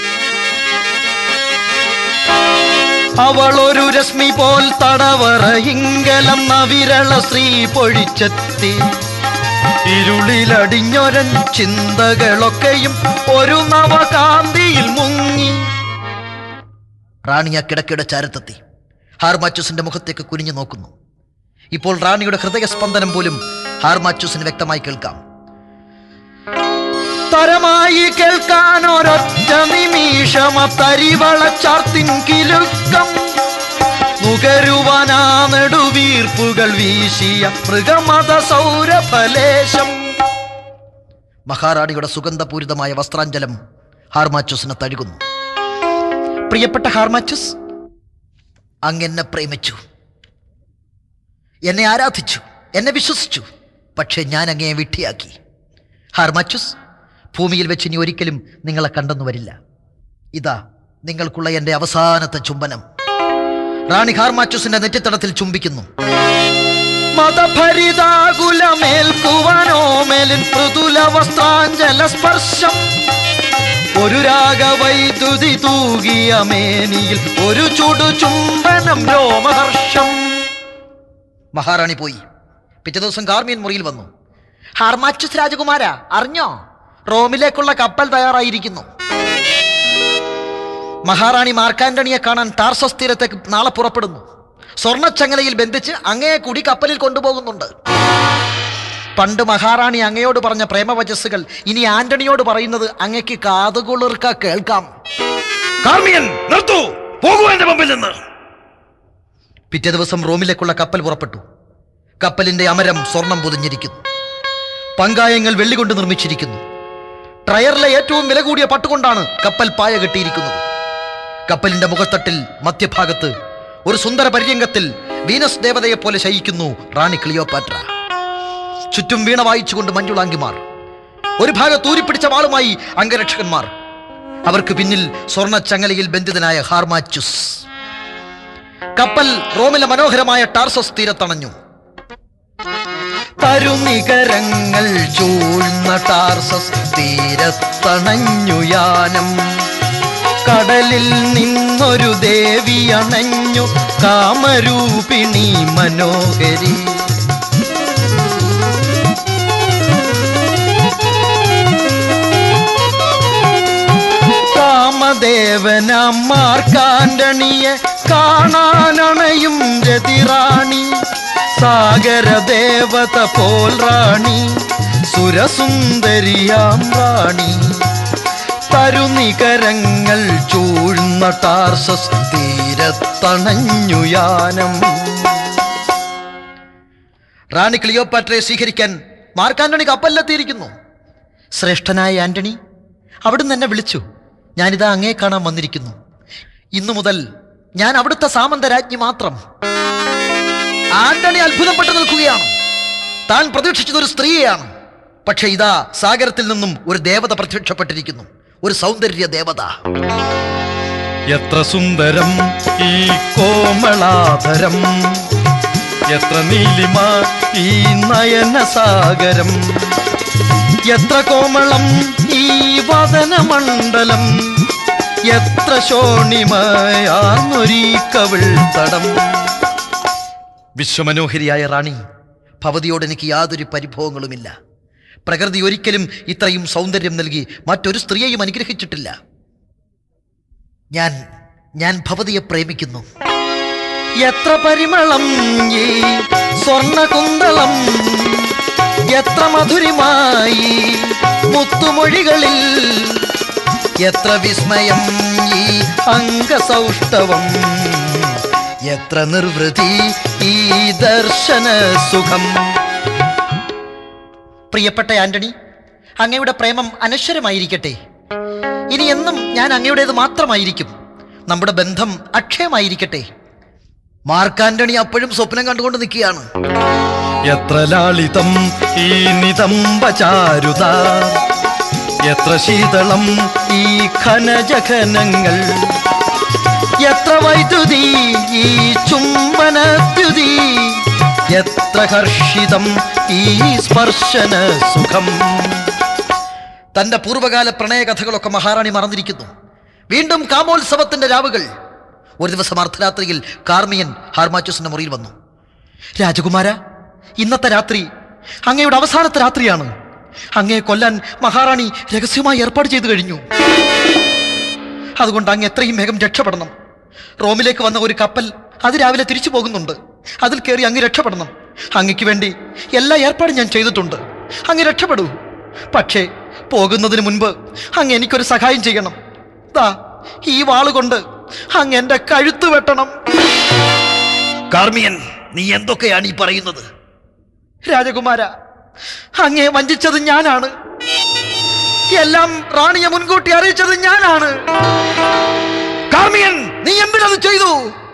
അവൾ ഒരു രശ്മി പോൽ തടവറ ഇങ്കലം നവിരള ശ്രീ പൊഴിച്ചെത്തി ഇരുളിലടിഞ്ഞൊരൻ ചിന്തകളൊക്കെയും ഒരു നവകാന്തിയിൽ മുങ്ങി റാണി ആ കിടക്കയുടെ ചാരത്തെത്തി ഹാർമാച്ചുസിന്റെ മുഖത്തേക്ക് കുനിഞ്ഞു നോക്കുന്നു ഇപ്പോൾ റാണിയുടെ ഹൃദയസ്പന്ദനം പോലും ഹാർമാച്ചുസിന് വ്യക്തമായി കേൾക്കാം തരമായി കേൾക്കാൻ ഒരൊറ്റ നിമിഷം തരിവളച്ചാർത്തിൻ കിലുക്കം നുകരുവാനാ നെടുവീർപ്പുകൾ വീശിയ മൃഗമത സൗരഫലേശം മഹാറാണിയുടെ സുഗന്ധപൂരിതമായ വസ്ത്രാഞ്ജലം ഹാർമാച്ചുസിനെ തഴുകുന്നു പ്രിയപ്പെട്ട ഹാർമാച്ചുസ് അങ്ങെന്നെ പ്രേമിച്ചു എന്നെ ആരാധിച്ചു എന്നെ വിശ്വസിച്ചു പക്ഷേ ഞാൻ അങ്ങയെ വിട്ടിയാക്കി ഹാർമാച്ചുസ് ഭൂമിയിൽ വെച്ച് ഇനി ഒരിക്കലും നിങ്ങളെ കണ്ടെന്നു വരില്ല ഇതാ നിങ്ങൾക്കുള്ള എൻ്റെ അവസാനത്തെ ചുംബനം റാണി ഹാർമാച്ചുസിന്റെ നെറ്റിത്തടത്തിൽ ചുംബിക്കുന്നു മതഭരിതാകുലമേൽക്കുവാനോ മേലിൻ മൃദുല വസ്ത്രാഞ്ജല സ്പർശം ഒരു രാഗവൈദ്യുതി തൂകിയ മേനിയിൽ ഒരു ചുടു ചുംബനം രോമഹർഷം മഹാറാണി പോയി പിറ്റേ ദിവസം കാർമിയൻ മുറിയിൽ വന്നു ഹാർമാച്ചുസ് രാജകുമാര അറിഞ്ഞോ റോമിലേക്കുള്ള കപ്പൽ തയ്യാറായിരിക്കുന്നു മഹാറാണി മാർക്കാന്റണിയെ കാണാൻ ടാർസസ് തീരത്തേക്ക് നാളെ പുറപ്പെടുന്നു സ്വർണ്ണച്ചങ്ങലയിൽ ബന്ധിച്ച് അങ്ങയെ കൂടി കപ്പലിൽ കൊണ്ടുപോകുന്നുണ്ട് പണ്ട് മഹാറാണി അങ്ങയോട് പറഞ്ഞ പ്രേമവചസ്സുകൾ ഇനി ആന്റണിയോട് പറയുന്നത് അങ്ങയ്ക്ക് കാതുകുളിർക്ക കേൾക്കാം കാർമിയൻ നിർത്തൂ പോകൂ എന്റെ മുമ്പിൽ നിന്ന് പിറ്റേ ദിവസം റോമിലേക്കുള്ള കപ്പൽ പുറപ്പെട്ടു കപ്പലിന്റെ അമരം സ്വർണം പൊതിഞ്ഞിരിക്കുന്നു പങ്കായങ്ങൾ വെള്ളി കൊണ്ട് നിർമ്മിച്ചിരിക്കുന്നു ട്രയറിലെ ഏറ്റവും വില കൂടിയ പട്ടുകൊണ്ടാണ് കപ്പൽ പായ കെട്ടിയിരിക്കുന്നത് കപ്പലിന്റെ മുഖത്തട്ടിൽ മധ്യഭാഗത്ത് ഒരു സുന്ദര പര്യങ്കത്തിൽ വീനസ് ദേവതയെ പോലെ ശയിക്കുന്നു റാണി ക്ലിയോപാട്ര ചുറ്റും വീണ വായിച്ചുകൊണ്ട് മഞ്ജുളാങ്കിമാർ ഒരു ഭാഗത്ത് ഊരിപ്പിടിച്ച വാളുമായി അംഗരക്ഷകന്മാർ അവർക്ക് പിന്നിൽ സ്വർണ്ണ ചങ്ങലയിൽ ബന്ധിതനായ ഹാർമാച്ചുസ് കപ്പൽ റോമിലെ മനോഹരമായ ടാർസസ് തീരത്തണഞ്ഞു തരുനികരങ്ങൾ ചൂഴ്ന്ന ടാർസസ് തീരത്തണഞ്ഞു യാനം കടലിൽ നിന്നൊരു ദേവി അണഞ്ഞു കാമരൂപിണി മനോഹരി കാമദേവനമ്മാർക്കാന്റണിയെ കാണാനണയും രതിറാണി സാഗരദേവത പോൽ റാണി സുരസുന്ദരിയാം റാണി തരുനികരങ്ങൾ ചൂഴ്ന്ന ടാർസസ് തീരത്തണഞ്ഞു യാനം റാണി ക്ലിയോപാട്രയെ സ്വീകരിക്കാൻ മാർക്കാന്റണി കപ്പലിലെത്തിയിരിക്കുന്നു ശ്രേഷ്ഠനായ ആന്റണി അവിടുന്ന് എന്നെ വിളിച്ചു ഞാനിതാ അങ്ങേ കാണാൻ വന്നിരിക്കുന്നു ഇന്നു മുതൽ ഞാൻ അവിടുത്തെ സാമന്ത രാജ്ഞി മാത്രം ആന്റണി അത്ഭുതപ്പെട്ടു നിൽക്കുകയാണ് താൻ പ്രതീക്ഷിച്ചത് ഒരു സ്ത്രീയെയാണ് പക്ഷെ ഇതാ സാഗരത്തിൽ നിന്നും ഒരു ദേവത പ്രത്യക്ഷപ്പെട്ടിരിക്കുന്നു ഒരു സൗന്ദര്യ ദേവത എത്ര സുന്ദരം ഈ കോമളാധരം എത്ര നീലിമ ഈ നയനസാഗരം എത്ര കോമളം ഈ വദനമണ്ഡലം എത്ര ശോണിമയാർന്നൊരീ കവിൾ തടം വിശ്വമനോഹരിയായ റാണി ഭവതിയോട് എനിക്ക് യാതൊരു പരിഭവങ്ങളുമില്ല പ്രകൃതി ഒരിക്കലും ഇത്രയും സൗന്ദര്യം നൽകി മറ്റൊരു സ്ത്രീയെയും അനുഗ്രഹിച്ചിട്ടില്ല ഞാൻ ഞാൻ ഭവതിയെ പ്രേമിക്കുന്നു എത്ര പരിമളം ഈ സ്വർണകുന്തളം എത്ര മധുരമായി മുത്തുമൊഴികളിൽ എത്ര വിസ്മയം ഈ അംഗസൗഷ്ഠവം എത്ര നിർവൃതി ഈ ദർശന സുഖം പ്രിയപ്പെട്ട ആന്റണി അങ്ങയുടെ പ്രേമം അനശ്വരമായിരിക്കട്ടെ ഇനി എന്നും ഞാൻ അങ്ങയുടേത് മാത്രമായിരിക്കും നമ്മുടെ ബന്ധം അക്ഷയമായിരിക്കട്ടെ മാർക്ക് ആന്റണി അപ്പോഴും സ്വപ്നം കണ്ടുകൊണ്ട് നിൽക്കുകയാണ് എത്ര ലാളിതം ഈ നിതംബചാരുത എത്ര ശീതളം ഈ ഖനജഘനങ്ങൾ എത്ര വൈദ്യുതി ഈ ചുംബനദ്യുതി എത്ര ഹർഷിതം ഈ സ്പർശന സുഖം തന്റെ പൂർവ്വകാല പ്രണയകഥകളൊക്കെ മഹാറാണി മറന്നിരിക്കുന്നു വീണ്ടും കാമോത്സവത്തിന്റെ രാവുകൾ ഒരു ദിവസം അർദ്ധരാത്രിയിൽ കാർമിയൻ ഹാർമാച്ചസിന്റെ മുറിയിൽ വന്നു രാജകുമാര ഇന്നത്തെ രാത്രി അങ്ങയുടെ അവസാനത്തെ രാത്രിയാണ് അങ്ങയെ കൊല്ലാൻ മഹാറാണി രഹസ്യമായി ഏർപ്പാട് ചെയ്തു കഴിഞ്ഞു അതുകൊണ്ട് അങ്ങ് എത്രയും വേഗം രക്ഷപ്പെടണം റോമിലേക്ക് വന്ന ഒരു കപ്പൽ അത് രാവിലെ തിരിച്ചു പോകുന്നുണ്ട് അതിൽ കയറി അങ്ങ് രക്ഷപ്പെടണം അങ്ങയ്ക്ക് വേണ്ടി എല്ലാ ഏർപ്പാടും ഞാൻ ചെയ്തിട്ടുണ്ട് അങ്ങ് രക്ഷപ്പെടൂ പക്ഷേ പോകുന്നതിന് മുൻപ് അങ്ങ് എനിക്കൊരു സഹായം ചെയ്യണം ദാ ഈ വാളുകൊണ്ട് അങ്ങ് എൻ്റെ കഴുത്ത് വെട്ടണം കാർമിയൻ നീ എന്തൊക്കെയാണ് ഈ പറയുന്നത് രാജകുമാര അങ്ങേ വഞ്ചിച്ചത് ഞാനാണ് എല്ലാം റാണിയെ മുൻകൂട്ടി അറിയിച്ചത് ഞാനാണ് കാർമിയൻ നീ എന്തിനത് ചെയ്തു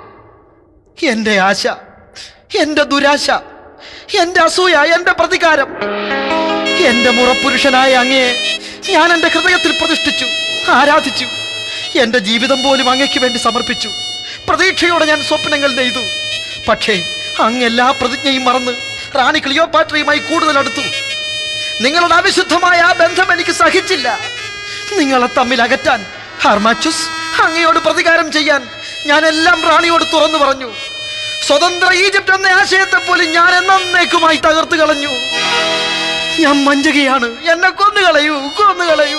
എന്റെ ആശ എന്റെ ദുരാശ എന്റെ അസൂയ എന്റെ പ്രതികാരം എന്റെ മുറപ്പുരുഷനായ അങ്ങയെ ഞാൻ എന്റെ ഹൃദയത്തിൽ പ്രതിഷ്ഠിച്ചു ആരാധിച്ചു എന്റെ ജീവിതം പോലും അങ്ങയ്ക്ക് വേണ്ടി സമർപ്പിച്ചു പ്രതീക്ഷയോടെ ഞാൻ സ്വപ്നങ്ങൾ നെയ്തു പക്ഷേ അങ്ങ് എല്ലാ പ്രതിജ്ഞയും മറന്ന് റാണി ക്ലിയോപാട്രയുമായി കൂടുതൽ അടുത്തു നിങ്ങളുടെ അവിശുദ്ധമായ ആ ബന്ധം എനിക്ക് സഹിച്ചില്ല നിങ്ങളെ തമ്മിൽ അകറ്റാൻ ഹർമാച്ചുസ് അങ്ങയോട് പ്രതികാരം ചെയ്യാൻ ഞാൻ എല്ലാം റാണിയോട് തുറന്നു പറഞ്ഞു സ്വതന്ത്ര ഈജിപ്റ്റ് എന്ന ആശയത്തെ പോലും ഞാൻ എന്നേക്കുമായി തകർത്തു കളഞ്ഞു ഞാൻ മഞ്ചകയാണ് എന്നെ കൊന്നുകളയൂ കൊന്നുകളയൂ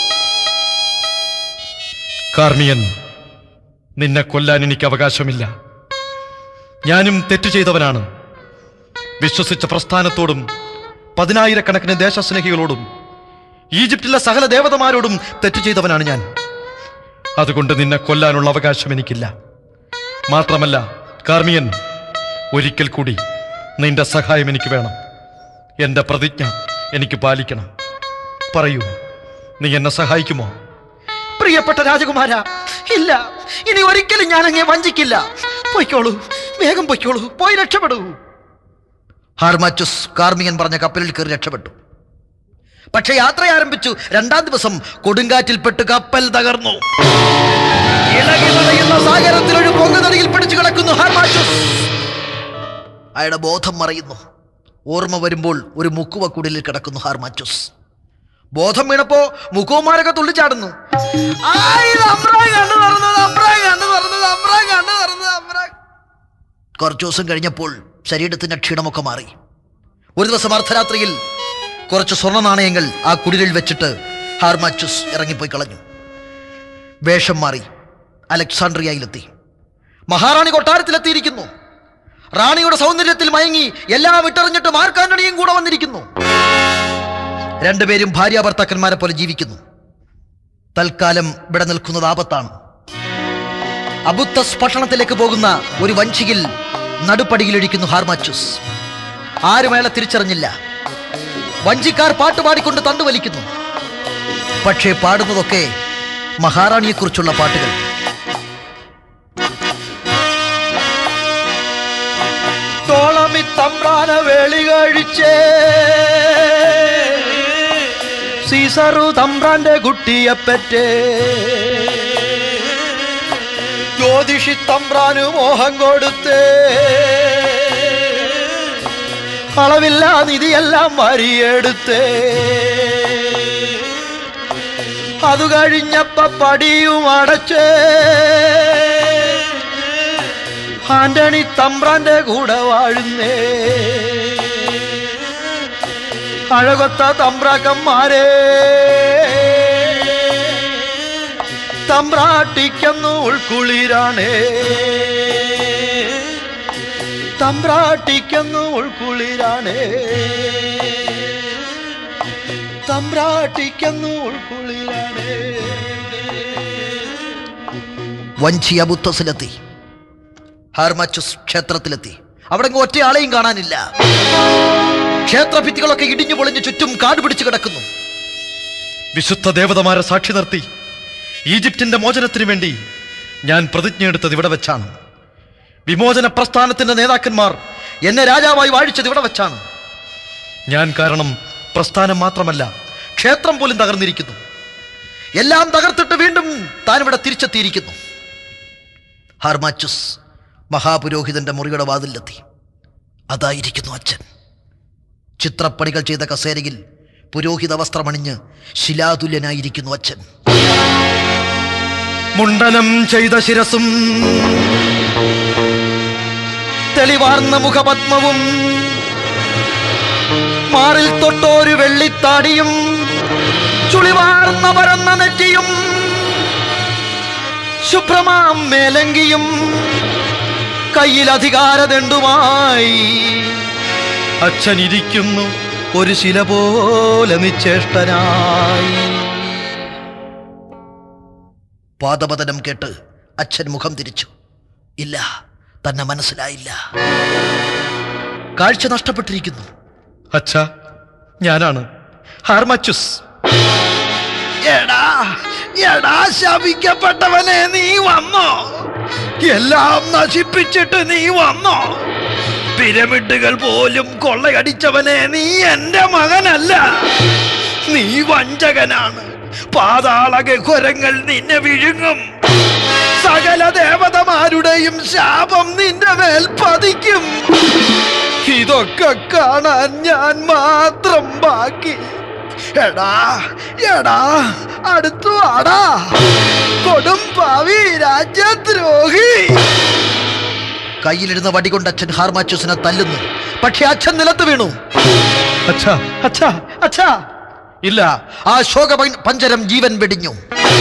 കാർമിയൻ നിന്നെ കൊല്ലാൻ എനിക്ക് അവകാശമില്ല ഞാനും തെറ്റ് ചെയ്തവനാണ് വിശ്വസിച്ച പ്രസ്ഥാനത്തോടും പതിനായിരക്കണക്കിന് ദേശസ്നേഹികളോടും ഈജിപ്തിലെ സകല ദേവതമാരോടും തെറ്റ് ചെയ്തവനാണ് ഞാൻ അതുകൊണ്ട് നിന്നെ കൊല്ലാനുള്ള അവകാശം എനിക്കില്ല മാത്രമല്ല കാർമിയൻ ഒരിക്കൽ കൂടി നിന്റെ സഹായം എനിക്ക് വേണം എന്റെ പ്രതിജ്ഞ എനിക്ക് പാലിക്കണം പറയൂ നീ എന്നെ സഹായിക്കുമോ പ്രിയപ്പെട്ട രാജകുമാര ഇല്ല ഇനി ഒരിക്കലും ഞാൻ അങ്ങേ വഞ്ചിക്കില്ല പൊയ്ക്കോളൂ വേഗം പൊയ്ക്കോളൂ പോയി രക്ഷപ്പെടൂ ഹാർമാച്ചുസ് കാർമികൻ പറഞ്ഞ കപ്പലിൽ കയറി രക്ഷപ്പെട്ടു പക്ഷെ യാത്ര ആരംഭിച്ചു രണ്ടാം ദിവസം കൊടുങ്കാറ്റിൽപ്പെട്ട് കപ്പൽ തകർന്നു ഇളകി നിറയുന്ന സാഗരത്തിൽ ഒരു പൊങ്ങുതടിയിൽ പിടിച്ചു കിടക്കുന്നു ഹാർമാച്ചുസ് അയാളുടെ ബോധം മറയുന്നു ഓർമ്മ വരുമ്പോൾ ഒരു മുക്കുവക്കുടലിൽ കിടക്കുന്നു ഹാർമാച്ചുസ് ബോധം വീണപ്പോ മുക്കുവന്മാരൊക്കെ തുള്ളിച്ചാടുന്നു ആയ്, ഇത് അമ്രാൻ കണ്ണ് തുറന്നത്, അമ്രാൻ കണ്ണ് തുറന്നത്, അമ്രാൻ കണ്ണ് തുറന്നത്, അമ്രാൻ. കുറച്ചു ദിവസം കഴിഞ്ഞപ്പോൾ ശരീരത്തിന്റെ ക്ഷീണമൊക്കെ മാറി ഒരു ദിവസം അർദ്ധരാത്രിയിൽ കുറച്ച് സ്വർണ്ണ നാണയങ്ങൾ ആ കുടിലിൽ വെച്ചിട്ട് ഹാർമാച്ചുസ് ഇറങ്ങിപ്പോയി കളഞ്ഞു വേഷം മാറി അലക്സാണ്ട്രിയയിലെത്തി മഹാറാണി കൊട്ടാരത്തിലെത്തിയിരിക്കുന്നു റാണിയുടെ സൗന്ദര്യത്തിൽ മയങ്ങി എല്ലാം വിട്ടെറിഞ്ഞിട്ട് മാർക്കാന്റണിയും കൂടെ വന്നിരിക്കുന്നു രണ്ടുപേരും ഭാര്യ ഭർത്താക്കന്മാരെ പോലെ ജീവിക്കുന്നു തൽക്കാലം ഇവിടെ നിൽക്കുന്നത് ആപത്താണ് അബുത്തസ് പട്ടണത്തിലേക്ക് പോകുന്ന ഒരു വഞ്ചിയിൽ നടുപ്പടിയിലിരിക്കുന്നു ഹാർമാച്ചുസ് ആരും അയാളെ തിരിച്ചറിഞ്ഞില്ല വഞ്ചിക്കാർ പാട്ടുപാടിക്കൊണ്ട് തണ്ടു വലിക്കുന്നു പക്ഷേ പാടുന്നതൊക്കെ മഹാറാണിയെക്കുറിച്ചുള്ള പാട്ടുകൾ തോളമി തമ്പ്രാന വേളി കഴിച്ചേ കൈസറു തമ്പ്രാന്റെ കുട്ടിയെ പറ്റേ ജ്യോതിഷി തമ്പ്രാനു മോഹം കൊടുത്തേ അളവില്ല നിധിയെല്ലാം വരിയെടുത്തേ അത് കഴിഞ്ഞപ്പ പടിയും അടച്ചേ ആന്റണി തമ്പ്രാന്റെ കൂടെ വാഴുന്നേ അഴകൊത്ത തമ്പ്രാക്കന്മാരെ തമ്പ്രാട്ടിക്കുന്നു ഉൾക്കുളിരാണേ തമ്പ്രാട്ടിക്കുന്നു ഉൾക്കുളിരാണേ തമ്പ്രാട്ടിക്കുന്നു ഉൾക്കുളിരാണേ വഞ്ചിയ ബുദ്ധസിലെത്തി ഹാർമാച്ചുസ് ക്ഷേത്രത്തിലെത്തി അവിടെ ഒറ്റയാളെയും കാണാനില്ല ക്ഷേത്രഭിത്തികളൊക്കെ ഇടിഞ്ഞു പൊളിഞ്ഞ് ചുറ്റും കാട് പിടിച്ചു കിടക്കുന്നു വിശുദ്ധ ദേവതമാരെ സാക്ഷി നിർത്തി ഈജിപ്തിന്റെ മോചനത്തിനു വേണ്ടി ഞാൻ പ്രതിജ്ഞയെടുത്തത് ഇവിടെ വെച്ചാണ് വിമോചന പ്രസ്ഥാനത്തിന്റെ നേതാക്കന്മാർ എന്നെ രാജാവായി വാഴിച്ചത് ഇവിടെ വെച്ചാണ് ഞാൻ കാരണം പ്രസ്ഥാനം മാത്രമല്ല ക്ഷേത്രം പോലും തകർന്നിരിക്കുന്നു എല്ലാം തകർത്തിട്ട് വീണ്ടും താനിവിടെ തിരിച്ചെത്തിയിരിക്കുന്നു ഹാർമാച്ചുസ് മഹാപുരോഹിതന്റെ മുറിയുടെ വാതിലെത്തി അതായിരിക്കുന്നു അച്ഛൻ ചിത്രപ്പണികൾ ചെയ്ത കസേരയിൽ പുരോഹിത വസ്ത്രമണിഞ്ഞ് ശിലാതുല്യനായിരിക്കുന്നു അച്ഛൻ മുണ്ടനം ചെയ്ത ശിരസും തെളിവാർന്ന മുഖപത്മവും മാറിൽ തൊട്ടോരു വെള്ളിത്താടിയും ചുളിവാർന്ന പരന്ന നെറ്റിയും ശുഭ്രമാം മേലങ്കിയും കയ്യിൽ അധികാരദണ്ഡുമായി അച്ഛൻ ഇരിക്കുന്നു ഒരു ശില പോലെ നിശ്ചേഷ്ടനായി പാദപതനം കേട്ട് അച്ഛൻ മുഖം തിരിച്ചു ഇല്ല തന്നെ മനസ്സിലായില്ല കാഴ്ച നഷ്ടപ്പെട്ടിരിക്കുന്നു അച്ഛ ഞാനാണ് ഹാർമച്ചുസ് എടാ എടാ ശപിക്കപ്പെട്ടവനെ നീ വന്നോ എല്ലാം നശിപ്പിച്ചിട്ട് നീ വന്നോ പിരമിഡുകൾ പോലും കൊള്ളയടിച്ചവനെ നീ എന്റെ മകനല്ല നീ വഞ്ചകനാണ് പാതാള ഗഹ്വരങ്ങൾ നിന്നെ വിഴുങ്ങും സകല ദേവതമാരുടെയും ശാപം നിന്റെ മേൽ പതിക്കും ഇതൊക്കെ കാണാൻ ഞാൻ മാത്രം ബാക്കി എടാ എടാ അടുത്തു ആടാ കൊടും പാവി രാജ്യദ്രോഹി കയ്യിലിരുന്ന വടി കൊണ്ട് അച്ഛൻ ഹാർമാച്ചൂസിനെ തല്ലുന്നു പക്ഷെ അച്ഛൻ നിലത്ത് വീണു അച്ഛ അച്ഛ അച്ഛ ഇല്ല ആ ശോക പ- പഞ്ചരം ജീവൻ വെടിഞ്ഞു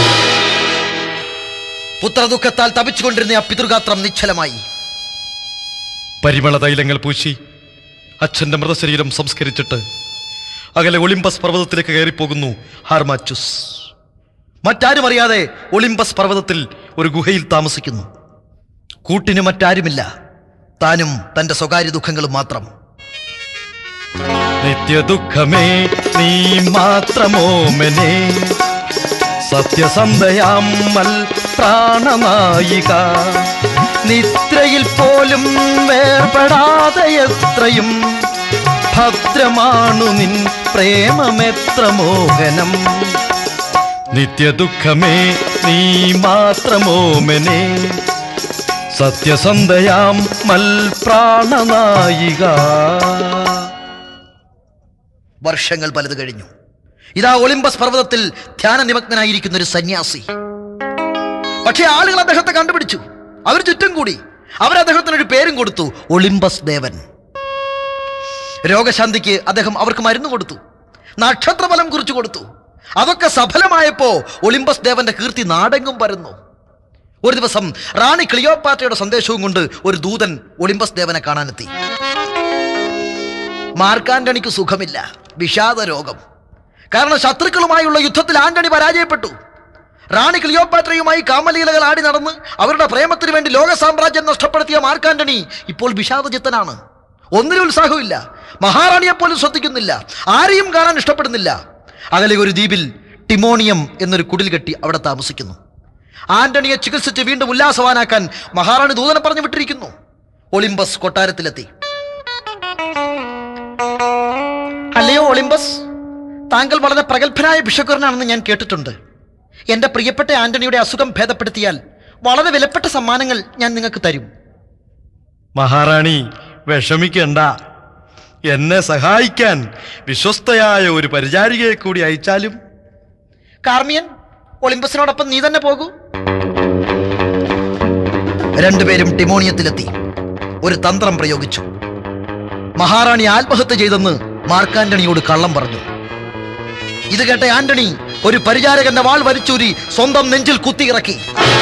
പുത്രദുഃഖത്താൽ തപിച്ചുകൊണ്ടിരുന്ന ആ പിതൃഗാത്രം നിശ്ചലമായി പരിമള തൈലങ്ങൾ പൂശി അച്ഛന്റെ മൃതശരീരം സംസ്കരിച്ചിട്ട് അകലെ ഒളിമ്പസ് പർവ്വതത്തിലേക്ക് കയറിപ്പോകുന്നു ഹാർമാച്ചുസ് മറ്റാരും അറിയാതെ ഒളിമ്പസ് പർവ്വതത്തിൽ ഒരു ഗുഹയിൽ താമസിക്കുന്നു കൂട്ടിന് മറ്റാരുമില്ല താനും തന്റെ സ്വകാര്യ ദുഃഖങ്ങളും മാത്രം നിത്യദുഃഖമേ നീ മാത്രമോമനെ സത്യസന്ധയാമൽ പ്രാണനായിക നിദ്രയിൽ പോലും വേർപെടാതെ എത്രയും ഭദ്രമാണു നിൻ പ്രേമമെത്ര മോഹനം നിത്യദുഃഖമേ നീ മാത്രമോമനെ സത്യസന്ധയാം മൽ പ്രാണനായിക വർഷങ്ങൾ പലത് കഴിഞ്ഞു ഇതാ ഒളിമ്പസ് പർവ്വതത്തിൽ ധ്യാന നിമഗ്നനായിരിക്കുന്ന ഒരു സന്യാസി പക്ഷേ ആളുകൾ അദ്ദേഹത്തെ കണ്ടുപിടിച്ചു അവർ ചുറ്റും കൂടി അവർ അദ്ദേഹത്തിന് ഒരു പേരും കൊടുത്തു ഒളിമ്പസ് ദേവൻ രോഗശാന്തിക്ക് അദ്ദേഹം അവർക്ക് മരുന്ന് കൊടുത്തു നക്ഷത്രഫലം കുറിച്ചു കൊടുത്തു അതൊക്കെ സഫലമായപ്പോ ഒളിമ്പസ് ദേവന്റെ കീർത്തി നാടെങ്ങും പരന്നു ഒരു ദിവസം റാണി ക്ലിയോപാറ്റയുടെ സന്ദേശവും കൊണ്ട് ഒരു ദൂതൻ ഒളിമ്പസ് ദേവനെ കാണാനെത്തി മാർക്കാന്റണിക്ക് സുഖമില്ല വിഷാദ രോഗം കാരണം ശത്രുക്കളുമായുള്ള യുദ്ധത്തിൽ ആന്റണി പരാജയപ്പെട്ടു റാണി ക്ലിയോപാട്രയുമായി കാമലീലകൾ ആടി നടന്ന് അവരുടെ പ്രേമത്തിന് വേണ്ടി ലോക സാമ്രാജ്യം നഷ്ടപ്പെടുത്തിയ മാർക്കാന്റണി ഇപ്പോൾ വിഷാദചിത്തനാണ് ഒന്നിനും ഉത്സാഹമില്ല മഹാറാണിയെ പോലും ശ്രദ്ധിക്കുന്നില്ല ആരെയും കാണാൻ ഇഷ്ടപ്പെടുന്നില്ല അകലെ ഒരു ദ്വീപിൽ ടിമോണിയം എന്നൊരു കുടിൽ കെട്ടി അവിടെ താമസിക്കുന്നു ആന്റണിയെ ചികിത്സിച്ച് വീണ്ടും ഉല്ലാസവാനാക്കാൻ മഹാറാണി ദൂതനെ പറഞ്ഞു വിട്ടിരിക്കുന്നു ഒളിമ്പസ് കൊട്ടാരത്തിലെത്തി അല്ലയോ ഒളിമ്പസ് താങ്കൾ വളരെ പ്രഗത്ഭനായ ഭിഷക്കുരനാണെന്ന് ഞാൻ കേട്ടിട്ടുണ്ട് എന്റെ പ്രിയപ്പെട്ട ആന്റണിയുടെ അസുഖം ഭേദപ്പെടുത്തിയാൽ വളരെ വിലപ്പെട്ട സമ്മാനങ്ങൾ ഞാൻ നിങ്ങൾക്ക് തരും മഹാറാണി വിഷമിക്കണ്ട എന്നെ സഹായിക്കാൻ വിശ്വസ്തയായ ഒരു പരിചാരികയെ കൂടി അയച്ചാലും കാർമിയൻ ഒളിമ്പസിനോടൊപ്പം നീ തന്നെ പോകൂ രണ്ടുപേരും ടിമോണിയത്തിലെത്തി ഒരു തന്ത്രം പ്രയോഗിച്ചു മഹാറാണി ആത്മഹത്യ ചെയ്തെന്ന് മാർക്കാന്റണിയോട് കള്ളം പറഞ്ഞു ഇത് കേട്ട ആന്റണി ഒരു പരിചാരകന്റെ വാൾ വലിച്ചൂരി സ്വന്തം നെഞ്ചിൽ കുത്തിയിറക്കി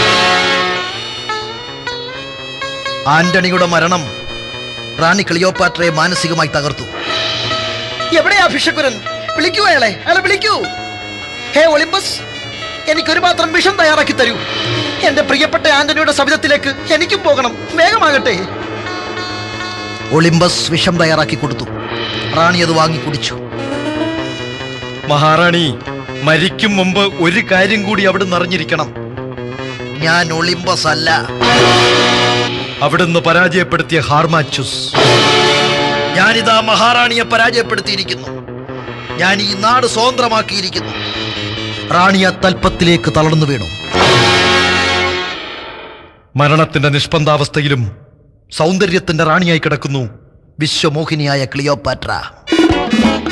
ആന്റണിയുടെ മരണം റാണി ക്ലിയോപാട്രയെ മാനസികമായി തകർത്തു എവിടെയാ ഭിഷക്കുരൻ വിളിക്കൂ അയാളെ അയാളെ വിളിക്കൂ ഹേ ഒളിമ്പസ് എനിക്കൊരു പാത്രം വിഷം തയ്യാറാക്കി തരൂ എന്റെ പ്രിയപ്പെട്ട ആന്റണിയുടെ സവിധത്തിലേക്ക് എനിക്കും പോകണം വേഗമാകട്ടെ ഒളിമ്പസ് വിഷം തയ്യാറാക്കി കൊടുത്തു റാണി അത് വാങ്ങി കുടിച്ചു മഹാറാണി മരിക്കും മുമ്പ് ഒരു കാര്യം കൂടി അവിടുന്ന് അറിഞ്ഞിരിക്കണം ഞാൻ ഒളിമ്പസ് അല്ല അവിടുന്ന് പരാജയപ്പെടുത്തിയ ഹാർമാച്ചുസ് ഞാനിതാ മഹാറാണിയെ പരാജയപ്പെടുത്തിയിരിക്കുന്നു ഞാൻ ഈ നാട് സ്വതന്ത്രമാക്കിയിരിക്കുന്നു റാണി ആ തൽപ്പത്തിലേക്ക് തളർന്നു വീണു മരണത്തിന്റെ നിഷ്പന്താവസ്ഥയിലും സൗന്ദര്യത്തിന്റെ റാണിയായി കിടക്കുന്നു വിശ്വമോഹിനിയായ ക്ലിയോപാട്ര